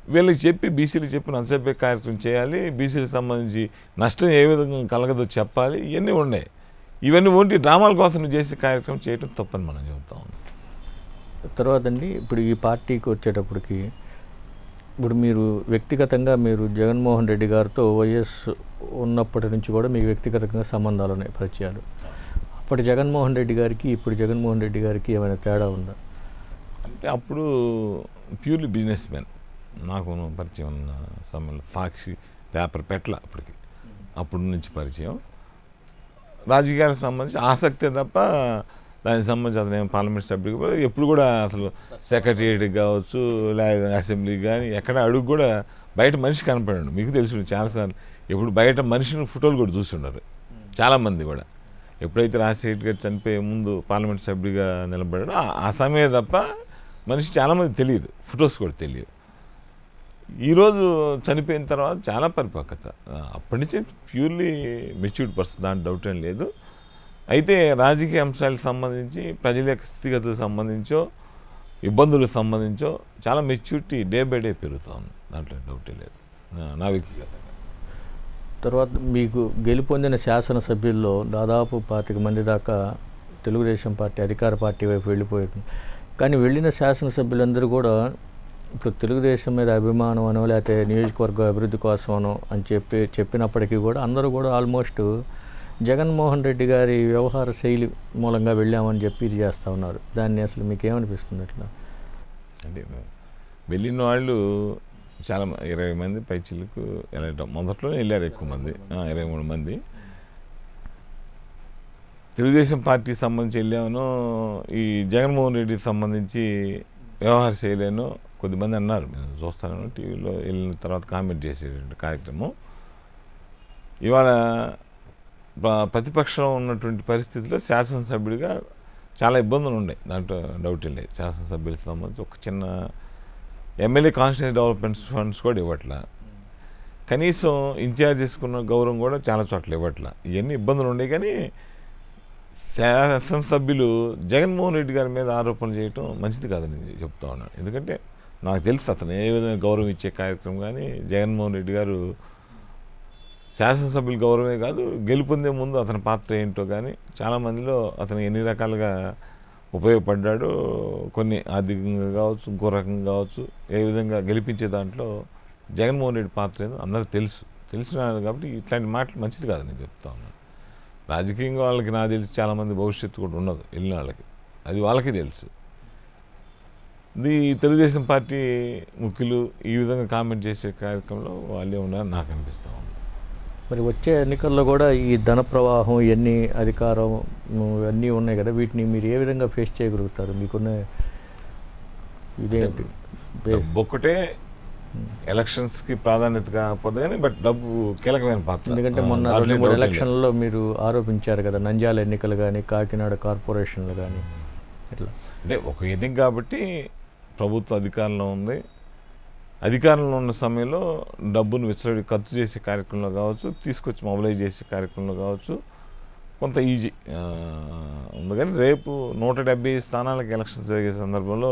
వీళ్ళకి చెప్పి బీసీలకు చెప్పి నచ్చబే కార్యక్రమం చేయాలి బీసీలకు సంబంధించి నష్టం ఏ విధంగా కలగదో చెప్పాలి ఇవన్నీ ఉన్నాయి ఇవన్నీ ఓన్లీ డ్రామాల కోసం నువ్వు చేసే కార్యక్రమం చేయడం తప్పని మనం చెబుతా ఉన్నాం తర్వాత అండి ఇప్పుడు ఈ పార్టీకి వచ్చేటప్పటికి ఇప్పుడు మీరు వ్యక్తిగతంగా మీరు జగన్మోహన్ రెడ్డి గారితో వైఎస్ ఉన్నప్పటి నుంచి కూడా మీకు వ్యక్తిగతంగా సంబంధాలు ఉన్నాయి పరిచయాలు అప్పటి జగన్మోహన్ రెడ్డి గారికి ఇప్పుడు జగన్మోహన్ రెడ్డి గారికి ఏమైనా తేడా ఉందా అంటే అప్పుడు ప్యూర్లీ బిజినెస్ మ్యాన్ నాకు పరిచయం ఉన్న సమయంలో సాక్షి పేపర్ పెట్ల అప్పటికి అప్పటి నుంచి పరిచయం రాజకీయాలకు సంబంధించి ఆసక్తే తప్ప దానికి సంబంధించి అతను ఏం పార్లమెంట్ సభ్యుడికి కూడా ఎప్పుడు కూడా అసలు సెక్రటరియట్కి కావచ్చు లేదా అసెంబ్లీకి కానీ ఎక్కడ అడుగు కూడా బయట మనిషి కనపడాడు మీకు తెలుసు చాలాసార్లు ఎప్పుడు బయట మనిషిని ఫోటోలు కూడా చూస్తున్నారు చాలామంది కూడా ఎప్పుడైతే రాజశేఖర్ గారు చనిపోయే ముందు పార్లమెంట్ సభ్యుడిగా నిలబడాడో ఆ- ఆ సమయం తప్ప మనిషి చాలామంది తెలియదు ఫొటోస్ కూడా తెలియదు ఈరోజు చనిపోయిన తర్వాత చాలా పరిపక్వత ఆ, అప్పటి నుంచి ప్యూర్లీ మెచ్యూర్డ్ పర్సన్ దాని డౌట్ ఏం లేదు అయితే రాజకీయ అంశాలకు సంబంధించి ప్రజల యొక్క స్థితిగతులకు సంబంధించో ఇబ్బందులకు సంబంధించో చాలా మెచ్యూరిటీ డే బై డే పెరుగుతూ ఉంది దాంట్లో డౌటే లేదు నా- నా వ్యక్తిగతంగా తర్వాత మీకు గెలుపొందిన శాసనసభ్యుల్లో దాదాపు పాతిక మంది దాకా తెలుగుదేశం పార్టీ అధికార పార్టీ వైపు వెళ్ళిపోయింది కానీ వెళ్ళిన శాసనసభ్యులందరూ కూడా ఇప్పుడు తెలుగుదేశం మీద అభిమానం అనో లేకపోతే నియోజకవర్గ అభివృద్ధి కోసమనో అని చెప్పి చెప్పినప్పటికీ కూడా అందరూ కూడా ఆల్మోస్ట్ జగన్మోహన్ రెడ్డి గారి వ్యవహార శైలి మూలంగా వెళ్ళామని చెప్పి ఇది చేస్తూ ఉన్నారు దాన్ని అసలు మీకు ఏమనిపిస్తుంది అట్లా అంటే వెళ్ళిన వాళ్ళు చాలా మ- ఇరవై మంది పైచిలకు వెళ్ళటం మొదట్లోనే వెళ్ళారు ఎక్కువ మంది ఆ, ఇరవై మూడు మంది తెలుగుదేశం పార్టీకి సంబంధించి వెళ్ళామను ఈ జగన్మోహన్ రెడ్డికి సంబంధించి వ్యవహార శైలిను కొద్దిమంది అన్నారు నేను చూస్తాను టీవీలో వెళ్ళిన తర్వాత కామెంట్ చేసేటువంటి కార్యక్రమం ఇవాళ ప్ర- ప్రతిపక్షంలో ఉన్నటువంటి పరిస్థితిలో శాసనసభ్యుడిగా చాలా ఇబ్బందులు ఉన్నాయి దాంట్లో డౌట్ లేదు శాసనసభ్యులకు సంబంధించి ఒక చిన్న ఎమ్మెల్యే కాన్స్టిట్యూన్స్ డెవలప్మెంట్ ఫండ్స్ కూడా ఇవ్వట్లా కనీసం ఇన్ఛార్జ్ చేసుకున్న గౌరవం కూడా చాలా చోట్ల ఇవ్వట్లా ఇవన్నీ ఇబ్బందులు ఉన్నాయి కానీ శాసనసభ్యులు జగన్మోహన్ రెడ్డి గారి మీద ఆరోపణలు చేయటం మంచిది కాదని నేను చెప్తా ఉన్నాను ఎందుకంటే నాకు తెలుసు అతను ఏ విధంగా గౌరవం ఇచ్చే కార్యక్రమం కానీ జగన్మోహన్ రెడ్డి గారు శాసనసభ్యుల గౌరవమే కాదు గెలుపొందే ముందు అతని పాత్ర ఏంటో కానీ చాలామందిలో అతను ఎన్ని రకాలుగా ఉపయోగపడ్డాడు కొన్ని ఆర్థికంగా కావచ్చు ఇంకో రకంగా కావచ్చు ఏ విధంగా గెలిపించే దాంట్లో జగన్మోహన్ రెడ్డి పాత్ర ఏదో అందరికీ తెలుసు తెలిసిన వాళ్ళు కాబట్టి ఇట్లాంటి మాటలు మంచిది కాదు నేను చెప్తా ఉన్నాను రాజకీయంగా వాళ్ళకి నాకు తెలిసి చాలామంది భవిష్యత్తు కూడా ఉండదు వెళ్ళిన వాళ్ళకి అది వాళ్ళకే తెలుసు ఇది తెలుగుదేశం పార్టీ ముఖ్యులు ఈ విధంగా కామెంట్ చేసే కార్యక్రమంలో వాళ్ళే ఉన్నారని నాకు అనిపిస్తూ ఉంది మరి వచ్చే ఎన్నికల్లో కూడా ఈ ధన ప్రవాహం ఇవన్నీ అధికారం ఉమ్, ఇవన్నీ ఉన్నాయి కదా వీటిని మీరు ఏ విధంగా ఫేస్ చేయగలుగుతారు మీకున్న ఇదేంటి బేస్ డబ్బు ఒక్కటే ఎలక్షన్స్కి ప్రాధాన్యత కాకపోతే కానీ బట్ డబ్బు కీలకమైన పాత్ర ఎందుకంటే ఆ, మొన్న దాంట్లో రెండు మూడు డౌట్ లేదు. ఎలక్షన్లలో మీరు ఆరోపించారు కదా నంద్యాల ఎన్నికలు కానీ కాకినాడ కార్పొరేషన్లు కానీ ఇట్లా అంటే ఒక ఎన్నిక కాబట్టి ప్రభుత్వ అధికారంలో ఉంది అధికారంలో ఉన్న సమయంలో డబ్బును విచ్చలవిడి ఖర్చు చేసే కార్యక్రమంలో కావచ్చు తీసుకొచ్చి మొబిలైజ్ చేసే కార్యక్రమంలో కావచ్చు కొంత ఈజీ ఆ, ఉంది కానీ రేపు నూట డెబ్బై స్థానాలకు ఎలక్షన్స్ జరిగే సందర్భంలో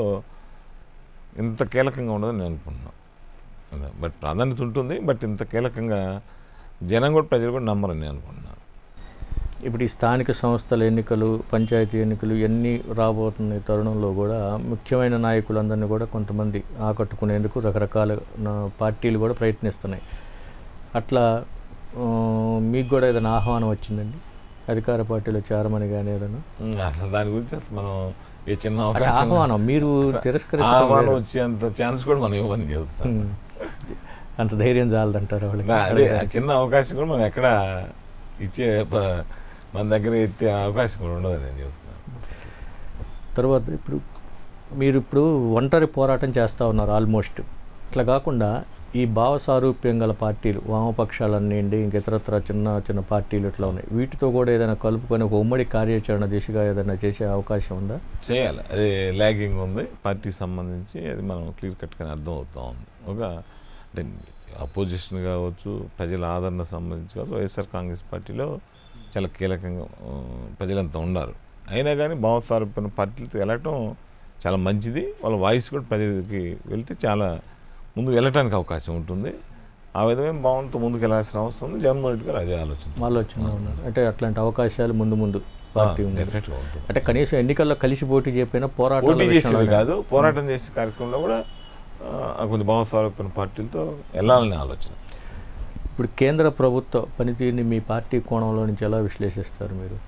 ఇంత కీలకంగా ఉండదని నేను అనుకుంటున్నాను అదే బట్ ప్రాధాన్యత ఉంటుంది బట్ ఇంత కీలకంగా జనం కూడా ప్రజలు కూడా నమ్మరని నేను అనుకుంటున్నాను ఇప్పుడు ఈ స్థానిక సంస్థల ఎన్నికలు పంచాయతీ ఎన్నికలు ఇవన్నీ రాబోతున్న ఈ తరుణంలో కూడా ముఖ్యమైన నాయకులందరినీ కూడా కొంతమంది ఆకట్టుకునేందుకు రకరకాల నా- పార్టీలు కూడా ప్రయత్నిస్తున్నాయి అట్లా ఆ, మీకు కూడా ఏదైనా ఆహ్వానం వచ్చిందండి అధికార పార్టీలో చేరమని కానీ ఏదైనా ఉమ్, అసలు దాని గురించి అసలు మనం ఏ చిన్న అంటే అవకాశం ఆహ్వానం మీరు తిరస్కరించడం ఆహ్వానం వేరు. వచ్చేంత ఛాన్స్ కూడా మనం ఇవ్వని చెబుతాం ఉమ్. అంత ధైర్యం చాలదంటారు వాళ్ళకి నా- అదే ఆ చిన్న అవకాశం కూడా మనం ఎక్కడ ఇచ్చే ప- మన దగ్గర ఎత్తే అవకాశం కూడా ఉండదని నేను చెబుతున్నాను తర్వాత ఇప్పుడు మీరు ఇప్పుడు ఒంటరి పోరాటం చేస్తూ ఉన్నారు ఆల్మోస్ట్ ఇట్లా కాకుండా ఈ భావ సారూప్యం గల పార్టీలు వామపక్షాలన్నీ ఇంక ఇతరత్ర చిన్న చిన్న పార్టీలు ఇట్లా ఉన్నాయి వీటితో కూడా ఏదైనా కలుపుకొని ఒక ఉమ్మడి కార్యాచరణ దిశగా ఏదైనా చేసే అవకాశం ఉందా చేయాలి అది ల్యాగింగ్ ఉంది పార్టీకి సంబంధించి అది మనం క్లియర్ కట్గానే అర్థం అవుతా ఉంది ఒక అంటే అపోజిషన్ కావచ్చు ప్రజల ఆదరణ సంబంధించి కావచ్చు వైఎస్ఆర్ కాంగ్రెస్ పార్టీలో చాలా కీలకంగా ఆ, ప్రజలంతా ఉన్నారు అయినా కానీ భావసారూప్యమైన పార్టీలతో వెళ్ళటం చాలా మంచిది వాళ్ళ వాయిస్ కూడా ప్రజలకి వెళ్తే చాలా ముందుకు వెళ్ళటానికి అవకాశం ఉంటుంది ఆ విధమైన భావనతో ముందుకు వెళ్ళాల్సిన అవసరం ఉంది జగన్మోహన్ రెడ్డి గారు అదే ఆలోచన ఆలోచన ఉన్నారు అంటే అట్లాంటి అవకాశాలు ముందు ముందు పార్టీ ఉంది డెఫినెట్గా ఉంటుంది అంటే కనీసం ఎన్నికల్లో కలిసి పోటీ చేయకపోయినా పోరాటాల పోటీ చేసేది విషయంలో కాదు పోరాటం చేసే కార్యక్రమంలో కూడా ఆ, కొంచెం భావస్వరూపమైన పార్టీలతో వెళ్ళాలనే ఆలోచన ఇప్పుడు కేంద్ర ప్రభుత్వ పనితీరుని మీ పార్టీ కోణంలో నుంచి ఎలా విశ్లేషిస్తారు మీరు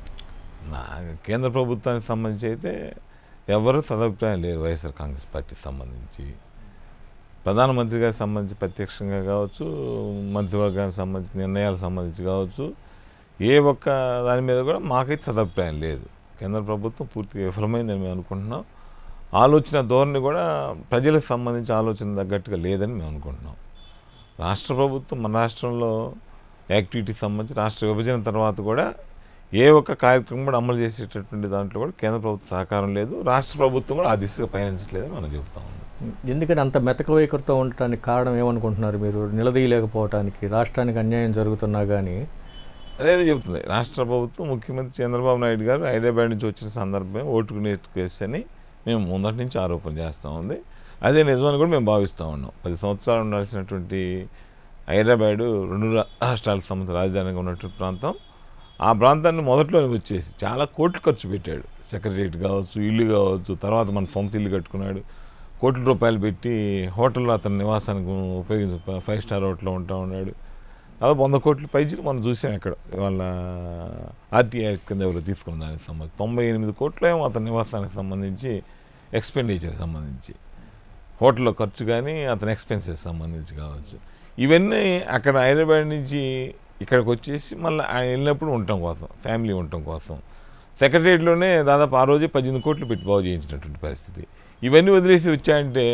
నా కేంద్ర ప్రభుత్వానికి సంబంధించి అయితే ఎవరు సదభిప్రాయం లేదు వైఎస్ఆర్ కాంగ్రెస్ పార్టీకి సంబంధించి ప్రధానమంత్రి గారికి సంబంధించి ప్రత్యక్షంగా కావచ్చు మంత్రివర్గానికి సంబంధించి నిర్ణయాలకు సంబంధించి కావచ్చు ఏ ఒక్క దాని మీద కూడా మాకైతే సదభిప్రాయం లేదు కేంద్ర ప్రభుత్వం పూర్తిగా విఫలమైందని మేము అనుకుంటున్నాం ఆలోచన ధోరణి కూడా ప్రజలకు సంబంధించి ఆలోచన తగ్గట్టుగా లేదని మేము అనుకుంటున్నాం రాష్ట్ర ప్రభుత్వం మన రాష్ట్రంలో యాక్టివిటీకి సంబంధించి రాష్ట్ర విభజన తర్వాత కూడా ఏ ఒక్క కార్యక్రమం కూడా అమలు చేసేటటువంటి దాంట్లో కూడా కేంద్ర ప్రభుత్వ సహకారం లేదు రాష్ట్ర ప్రభుత్వం కూడా ఆ దిశగా పయనించలేదని మనం చెబుతా ఉన్నాం ఎందుకని అంత మెతక వైఖరితో ఉండటానికి కారణం ఏమనుకుంటున్నారు మీరు నిలదీయలేకపోవటానికి రాష్ట్రానికి అన్యాయం జరుగుతున్నా కానీ అదే చెబుతుంది రాష్ట్ర ప్రభుత్వం ముఖ్యమంత్రి చంద్రబాబు నాయుడు గారు హైదరాబాద్ నుంచి వచ్చిన సందర్భమే ఓటుకు నేర్చు కేసు అని మేము మొదటి నుంచి ఆరోపణ చేస్తూ ఉంది అదే నిజమని కూడా మేము భావిస్తూ ఉన్నాం పది సంవత్సరాలు ఉండాల్సినటువంటి హైదరాబాదు రెండు రా- రాష్ట్రాలకు సంబంధించిన రాజధానిగా ఉన్నటువంటి ప్రాంతం ఆ ప్రాంతాన్ని మొదట్లోనే వచ్చేసి చాలా కోట్లు ఖర్చు పెట్టాడు సెక్రటరియట్ కావచ్చు ఇల్లు కావచ్చు తర్వాత మన సొంత ఇల్లు కట్టుకున్నాడు కోట్ల రూపాయలు పెట్టి హోటల్లో అతని నివాసానికి ఉపయోగించి ఫైవ్ స్టార్ హోటల్లో ఉంటా ఉన్నాడు దాదాపు వంద కోట్ల పైచి మనం చూసాం ఇక్కడ వాళ్ళ ఆర్టీఐ కింద ఎవరు తీసుకున్న దానికి సంబంధించి తొంభై ఎనిమిది కోట్లు ఏమో అతని నివాసానికి సంబంధించి ఎక్స్పెండిచర్ సంబంధించి హోటల్లో ఖర్చు కానీ అతని ఎక్స్పెన్సెస్ సంబంధించి కావచ్చు ఇవన్నీ అక్కడ హైదరాబాద్ నుంచి ఇక్కడికి వచ్చేసి మళ్ళీ ఆయన వెళ్ళినప్పుడు ఉండటం కోసం ఫ్యామిలీ ఉండటం కోసం సెక్రటరియట్లోనే దాదాపు ఆ రోజే పద్దెనిమిది కోట్లు పెట్టి బాగు చేయించినటువంటి పరిస్థితి ఇవన్నీ వదిలేసి వచ్చాయంటే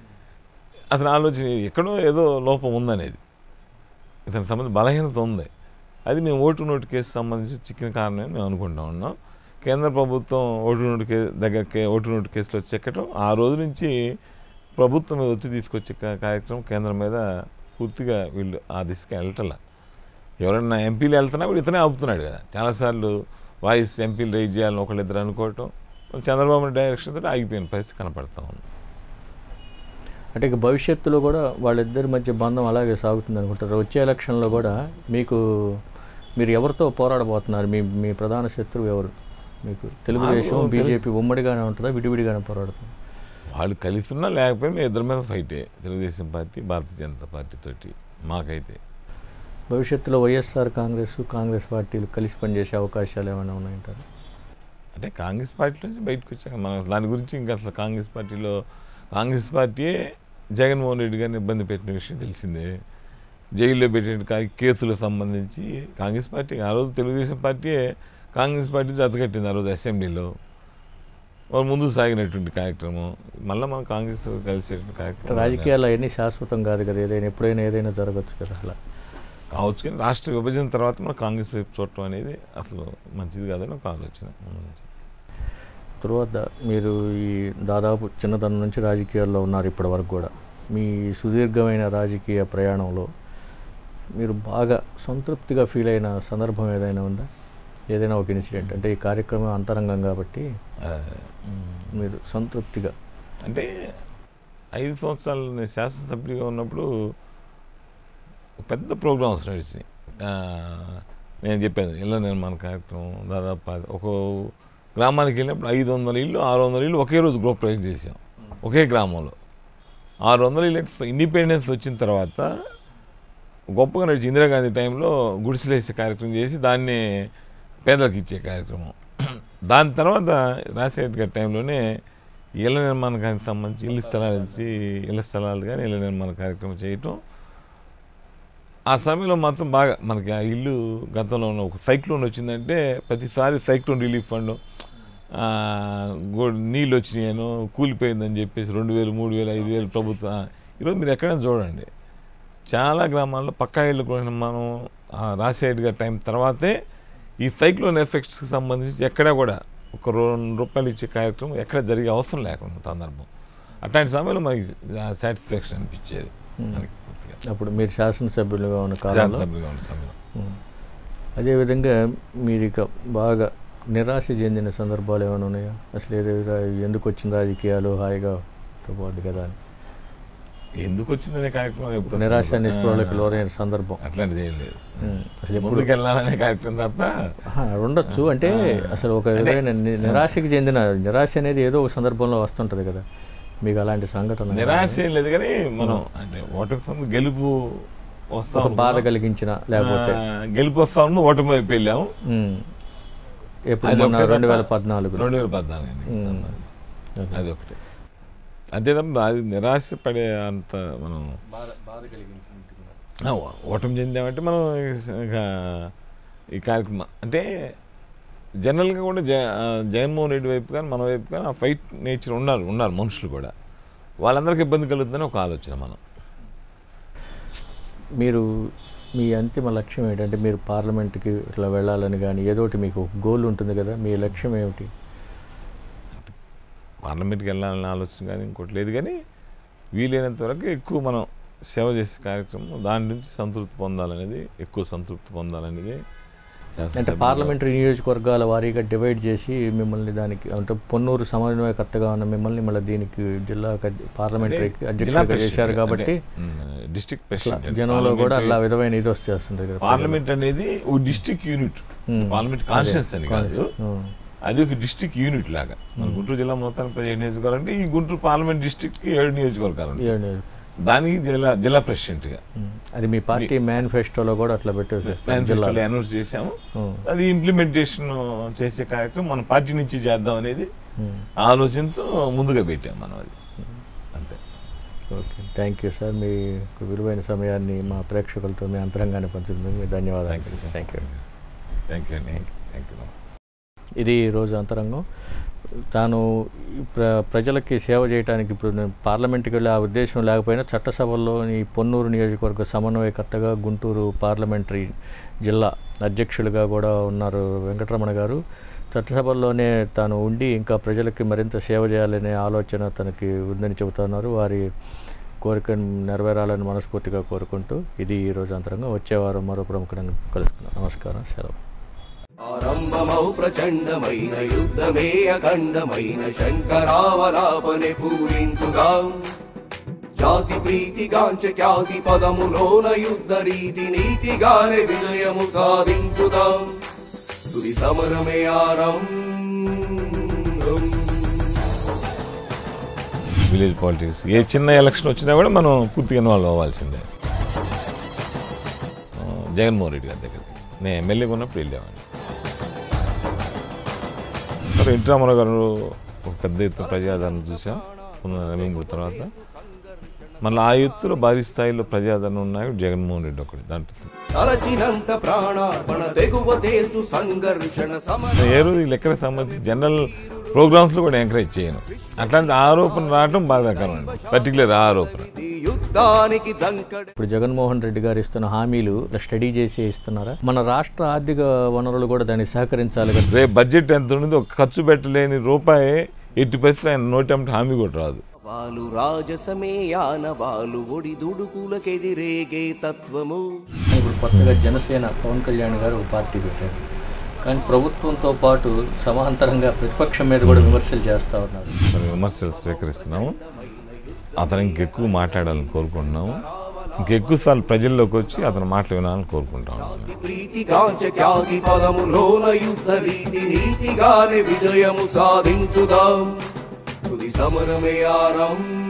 అతని ఆలోచన ఇది, ఎక్కడో ఏదో లోపం ఉందనేది ఇతనికి సంబంధించి బలహీనత ఉంది అది మేము ఓటు నోటు కేసు సంబంధించి చిక్కిన కారణమే మేము అనుకుంటా ఉన్నాం కేంద్ర ప్రభుత్వం ఓటు నోటు కే దగ్గరకే ఓటు నోటు కేసులో చెక్కటం ఆ రోజు నుంచి ప్రభుత్వం మీద ఒత్తిడి తీసుకొచ్చే కా- కార్యక్రమం కేంద్రం మీద పూర్తిగా వీళ్ళు ఆ దిశగా వెళ్ళటల ఎవరైనా ఎంపీలు వెళ్తున్నా కూడా ఇతనే ఆపుతున్నాడు కదా చాలాసార్లు వాయిస్ ఎంపీలు రైజ్ చేయాలని ఒకళ్ళిద్దరు అనుకోవటం చంద్రబాబు నాయుడు డైరెక్షన్ తోటి ఆగిపోయిన పరిస్థితి కనపడతా ఉంది అంటే ఇక భవిష్యత్తులో కూడా వాళ్ళిద్దరి మధ్య బంధం అలాగే సాగుతుంది అనుకుంటారు వచ్చే ఎలక్షన్లో కూడా మీకు మీరు ఎవరితో పోరాడబోతున్నారు మీ మీ ప్రధాన శత్రువు ఎవరు మీకు తెలుగుదేశం మాకు బీజేపీ ఉమ్మడిగానే ఉంటుందా విడివిడిగానే పోరాడుతుంది వాళ్ళు కలిసి ఉన్నా లేకపోయినా మేము ఇద్దరి మీద ఫైటే తెలుగుదేశం పార్టీ భారతీయ జనతా పార్టీ తోటి మాకైతే భవిష్యత్తులో వైఎస్ఆర్ కాంగ్రెస్ కాంగ్రెస్ పార్టీలు కలిసి పనిచేసే అవకాశాలు ఏమైనా ఉన్నాయంటారు అంటే కాంగ్రెస్ పార్టీ నుంచి బయటకు వచ్చాక మనం దాని గురించి ఇంకా అసలు కాంగ్రెస్ పార్టీలో కాంగ్రెస్ పార్టీయే జగన్మోహన్ రెడ్డి గారిని ఇబ్బంది పెట్టిన విషయం తెలిసిందే జైల్లో పెట్టిన కా- కేసులకు సంబంధించి కాంగ్రెస్ పార్టీ ఆ రోజు తెలుగుదేశం పార్టీయే కాంగ్రెస్ పార్టీ జతకట్టింది ఆ రోజు అసెంబ్లీలో వాళ్ళు ముందుకు సాగినటువంటి కార్యక్రమం మళ్ళీ మనం కాంగ్రెస్ కలిసే కార్యక్రమం రాజకీయాలు అవన్నీ శాశ్వతం కాదు కదా ఏదైనా ఎప్పుడైనా ఏదైనా జరగచ్చు కదా అలా కావచ్చు కానీ రాష్ట్ర విభజన తర్వాత మనం కాంగ్రెస్ వైపు చూడటం అనేది అసలు మంచిది కాదని ఒక ఆలోచన మన నుంచి. తర్వాత మీరు ఈ దాదాపు చిన్నతనం నుంచి రాజకీయాల్లో ఉన్నారు ఇప్పటి వరకు కూడా మీ సుదీర్ఘమైన రాజకీయ ప్రయాణంలో మీరు బాగా సంతృప్తిగా ఫీల్ అయిన సందర్భం ఏదైనా ఉందా ఏదైనా ఒక ఇన్సిడెంట్ అంటే ఈ కార్యక్రమం అంతరంగం కాబట్టి ఆ, మీరు సంతృప్తిగా అంటే ఐదు సంవత్సరాలు నేను శాసనసభ్యుడిగా ఉన్నప్పుడు ఒక పెద్ద ప్రోగ్రామ్స్ నడిచినాయి ఆ, నేను చెప్పాను ఇళ్ళ నిర్మాణ కార్యక్రమం దాదాపు పది- ఒక గ్రామానికి వెళ్ళినప్పుడు ఐదు వందల ఇల్లు ఆరు వందల ఇల్లు ఒకే రోజు గృహప్రవేశం చేసాం ఒకే గ్రామంలో ఆరు వందల ఇల్లు ఇండిపెండెన్స్ వచ్చిన తర్వాత గొప్పగా నడిచి ఇందిరాగాంధీ టైంలో గుడిసెలేసే కార్యక్రమం చేసి దాన్ని పేదలకు ఇచ్చే కార్యక్రమం దాని తర్వాత రాజశేఖర్ గారి టైంలోనే ఇళ్ళ నిర్మాణానికి సంబంధించి ఇల్లు స్థలాలు ఇచ్చి ఇళ్ళ స్థలాలు కానీ ఇళ్ళ నిర్మాణ కార్యక్రమం చేయటం ఆ సమయంలో మాత్రం బాగా మనకి ఆ ఇల్లు గతంలో ఉన్న ఒక సైక్లోన్ వచ్చిందంటే ప్రతిసారి సైక్లోన్ రిలీఫ్ ఫండ్ ఆ, గో- నీళ్ళు వచ్చినాయను కూలిపోయిందని చెప్పేసి రెండు వేలు మూడు వేలు ఐదు వేలు ప్రభుత్వం ఆ, ఈరోజు మీరు ఎక్కడైనా చూడండి చాలా గ్రామాల్లో పక్కా ఇళ్ళు కూడా మనం ఆ, రాజశేఖర్ గారి టైం తర్వాతే ఈ సైక్లోన్ ఎఫెక్ట్స్కి సంబంధించి ఎక్కడా కూడా ఒక రెండు రూపాయలు ఇచ్చే కార్యక్రమం ఎక్కడ జరిగే అవసరం లేకుండా సందర్భం అట్లాంటి సమయంలో మనకి సాటిస్ఫాక్షన్ అనిపించేది మనకి పూర్తిగా. అప్పుడు మీరు శాసనసభ్యులుగా ఉన్న కాలంలో శాసనసభ్యుడిగా ఉన్న సమయంలో ఉం. అదేవిధంగా మీరు ఇక బాగా నిరాశ చెందిన సందర్భాలు ఏమైనా ఉన్నాయా అసలు ఏదో ఎందుకు వచ్చిన రాజకీయాలు హాయిగా పోదు కదా అని ఎందుకు వచ్చిందనే కార్యక్రమం ఎప్పుడు అసలు నిరాశ ఉండదు. నిస్పృహలకు ఆ, లోనైన సందర్భం అట్లాంటిది ఏం లేదు ఉమ్, అసలు ఎప్పుడు ముందుకు వెళ్ళాలనే కార్యక్రమం తప్ప ఆహా, ఉండొచ్చు అంటే అసలు ఒక విధమైన ని- నిరాశకి చెందిన నిరాశ అనేది ఏదో ఒక సందర్భంలో వస్తుంటది కదా మీకు అలాంటి సంఘటన నిరాశ ఏం లేదు కానీ మనం అంటే ఓటమి సందు గెలుపు వస్తాం ఒక బాధ కలిగించిన లేకపోతే గెలుపు వస్తా ఉంది ఓటమి వైపు వెళ్ళాము ఉమ్, ఎప్పుడు అది మొన్న ఒకటే రెండు వేల తప్ప పద్నాలుగు రెండు వేల పద్నాలుగు ఎన్నికల సంబంధం. అది ఒకటి అంతే తప్ప అది నిరాశ పడే అంత మనం ఆ, ఓ- ఓటమి చెందామంటే మనం ఇక ఈ కార్యక్రమం అంటే జనరల్గా కూడా జ ఆ, జగన్మోహన్ రెడ్డి వైపు కానీ మన వైపు కానీ ఆ ఫైట్ నేచర్ ఉన్నారు ఉన్నారు మనుషులు కూడా వాళ్ళందరికీ ఇబ్బంది కలుగుతుందని ఒక ఆలోచన మనం మీరు మీ అంతిమ లక్ష్యం ఏంటంటే మీరు పార్లమెంట్కి ఇట్లా వెళ్ళాలని కానీ ఏదో ఒకటి మీకు గోల్ ఉంటుంది కదా మీ లక్ష్యం ఏమిటి పార్లమెంట్కి వెళ్ళాలనే ఆలోచన కానీ ఇంకోటి లేదు కానీ వీలైనంత వరకు ఎక్కువ మనం సేవ చేసే కార్యక్రమం దాని నుంచి సంతృప్తి పొందాలనేది ఎక్కువ సంతృప్తి పొందాలనేది అంటే శాసనసభ్యులుగా- పార్లమెంటరీ నియోజకవర్గాల వారీగా డివైడ్ చేసి మిమ్మల్ని దానికి అంటే పొన్నూరు సమన్వయకర్తగా ఉన్న మిమ్మల్ని మళ్ళీ దీనికి జిల్లా పార్లమెంటరీ జిల్లా అధ్యక్షుడిగా ప్రెసిడెంట్ చేశారు కాబట్టి డిస్ట్రిక్ట్ ఇట్లా ప్రెసిడెంట్ అంటే జనంలో కూడా పార్లమెంటరీ- అలా విధమైన ఇది వచ్చేస్తుంది కదా పార్లమెంట్ అనేది ఓ district unit Hmm. Parliament constituency అని కాదు ఉమ్, అది ఒక డిస్ట్రిక్ట్ యూనిట్ లాగా మన గుంటూరు జిల్లా మొత్తానికి పదిహేడు నియోజకవర్గాలు అంటే ఈ గుంటూరు పార్లమెంట్ డిస్ట్రిక్ట్ కి ఏడు నియోజకవర్గాలు ఉంటాయి. ఏడు దానికి జిల్లా జిల్లా ప్రెసిడెంట్ గా ఉమ్, అది మీ పార్టీ మేనిఫెస్టోలో కూడా అట్లా పెట్టేసేస్తారు మేనిఫెస్టోలో జిల్లా అనౌన్స్ చేశాము అది ఇంప్లిమెంటేషన్ చేసే కార్యక్రమం మన పార్టీ నుంచి చేద్దాం అనేది ఆలోచనతో ముందుగా పెట్టాం మనం అది అంతే ఓకే థ్యాంక్ యూ సార్ మీ విలువైన సమయాన్ని మా ప్రేక్షకులతో మీ అంతరంగాన్ని పంచుతుంది మీ ధన్యవాదాలు thank you thank you thank you అండి థ్యాంక్ యూ నమస్తే ఇది ఈరోజు అంతరంగం తాను ఈ ప్ర ప్రజలకి సేవ చేయడానికి ఇప్పుడు నేను పార్లమెంట్కి వెళ్ళే ఆ ఉద్దేశం లేకపోయినా చట్టసభల్లోని పొన్నూరు నియోజకవర్గ సమన్వయకర్తగా గుంటూరు పార్లమెంటరీ జిల్లా అధ్యక్షులుగా కూడా ఉన్నారు వెంకటరమణ గారు చట్టసభల్లోనే తాను ఉండి ఇంకా ప్రజలకి మరింత సేవ చేయాలనే ఆలోచన తనకి ఉందని చెబుతున్నారు వారి కోరికను నెరవేరాలని మనస్ఫూర్తిగా కోరుకుంటూ ఇది ఈరోజు అంతరంగం వచ్చే వారం మరో ప్రముఖులను కలుసుకున్నాం నమస్కారం సెలవు ఆరంభమౌ ప్రచండమైన యుద్ధమే అఖండమైన శంకరావలాపనే పూరించుదాం జాతి ప్రీతి గాంచ ఖ్యాతి పదములోన యుద్ధ రీతి నీతిగానే విజయము సాధించుదాం తుది సమరమే ఆరంభం విలేజ్ పాలిటిక్స్ ఏ చిన్న ఎలక్షన్ వచ్చినా కూడా మనం పూర్తిగా ఇన్వాల్వ్ అవ్వాల్సిందే ఆ, జగన్మోహన్ రెడ్డి గారి దగ్గరికి నేను ఎమ్మెల్యేగా ఉన్నప్పుడు వెళ్ళేవాడిని మరి ఎన్టీ రామారావు గారు ఒక పెద్ద ఎత్తున ప్రజాదరణ చూసాం పునర్నవీకరణ తర్వాత మళ్ళీ ఆ ఎత్తులో భారీ స్థాయిలో ప్రజాదరణ ఉన్నాయి జగన్మోహన్ రెడ్డి ఒకటి దాంట్లో తలచినంత ప్రాణార్పణ తెగువ తేల్చు సంఘర్షణ సమర నేను ఏ రోజు ఈ లెక్కలకు సంబంధించి జనరల్ ప్రోగ్రామ్స్లో కూడా ఎంకరేజ్ చేయను అట్లాంటి ఆరోపణ రావడం బాధాకరం అండి పర్టికులర్ ఆరోపణ యుద్ధానికి జంకడ ఇప్పుడు జగన్మోహన్ రెడ్డి గారు ఇస్తున్న హామీలు స్టడీ చేసి ఇస్తున్నారా మన రాష్ట్ర ఆర్థిక వనరులు కూడా దానికి సహకరించాలి కదా రేపు బడ్జెట్ ఎంత ఉండదో ఖర్చు పెట్టలేని రూపాయి ఎట్టి పరిస్థితులు ఆయన నోటెంట్ హామీ కూడా రాదు వాలు రాజసమేయాన వాలు ఒడి దుడుకులకెదిరేగే తత్వము ఇప్పుడు కొత్తగా జనసేన పవన్ కళ్యాణ్ గారు ఒక పార్టీ పెట్టారు కానీ ప్రభుత్వంతో పాటు సమాంతరంగా ప్రతిపక్షం మీద కూడా విమర్శలు చేస్తూ ఉన్నారు మరి విమర్శలు స్వీకరిస్తున్నాము అతను ఇంకెక్కువ మాట్లాడాలని కోరుకుంటున్నాము ఇంకెక్కువ సార్లు ప్రజల్లోకి వచ్చి అతని మాటలు వినాలని కోరుకుంటాము ప్రీతి కాంచ ఖ్యాతి పదములోన యుద్ధ రీతి నీతిగానే విజయము సాధించుదాం తుది సమరమే ఆరంభం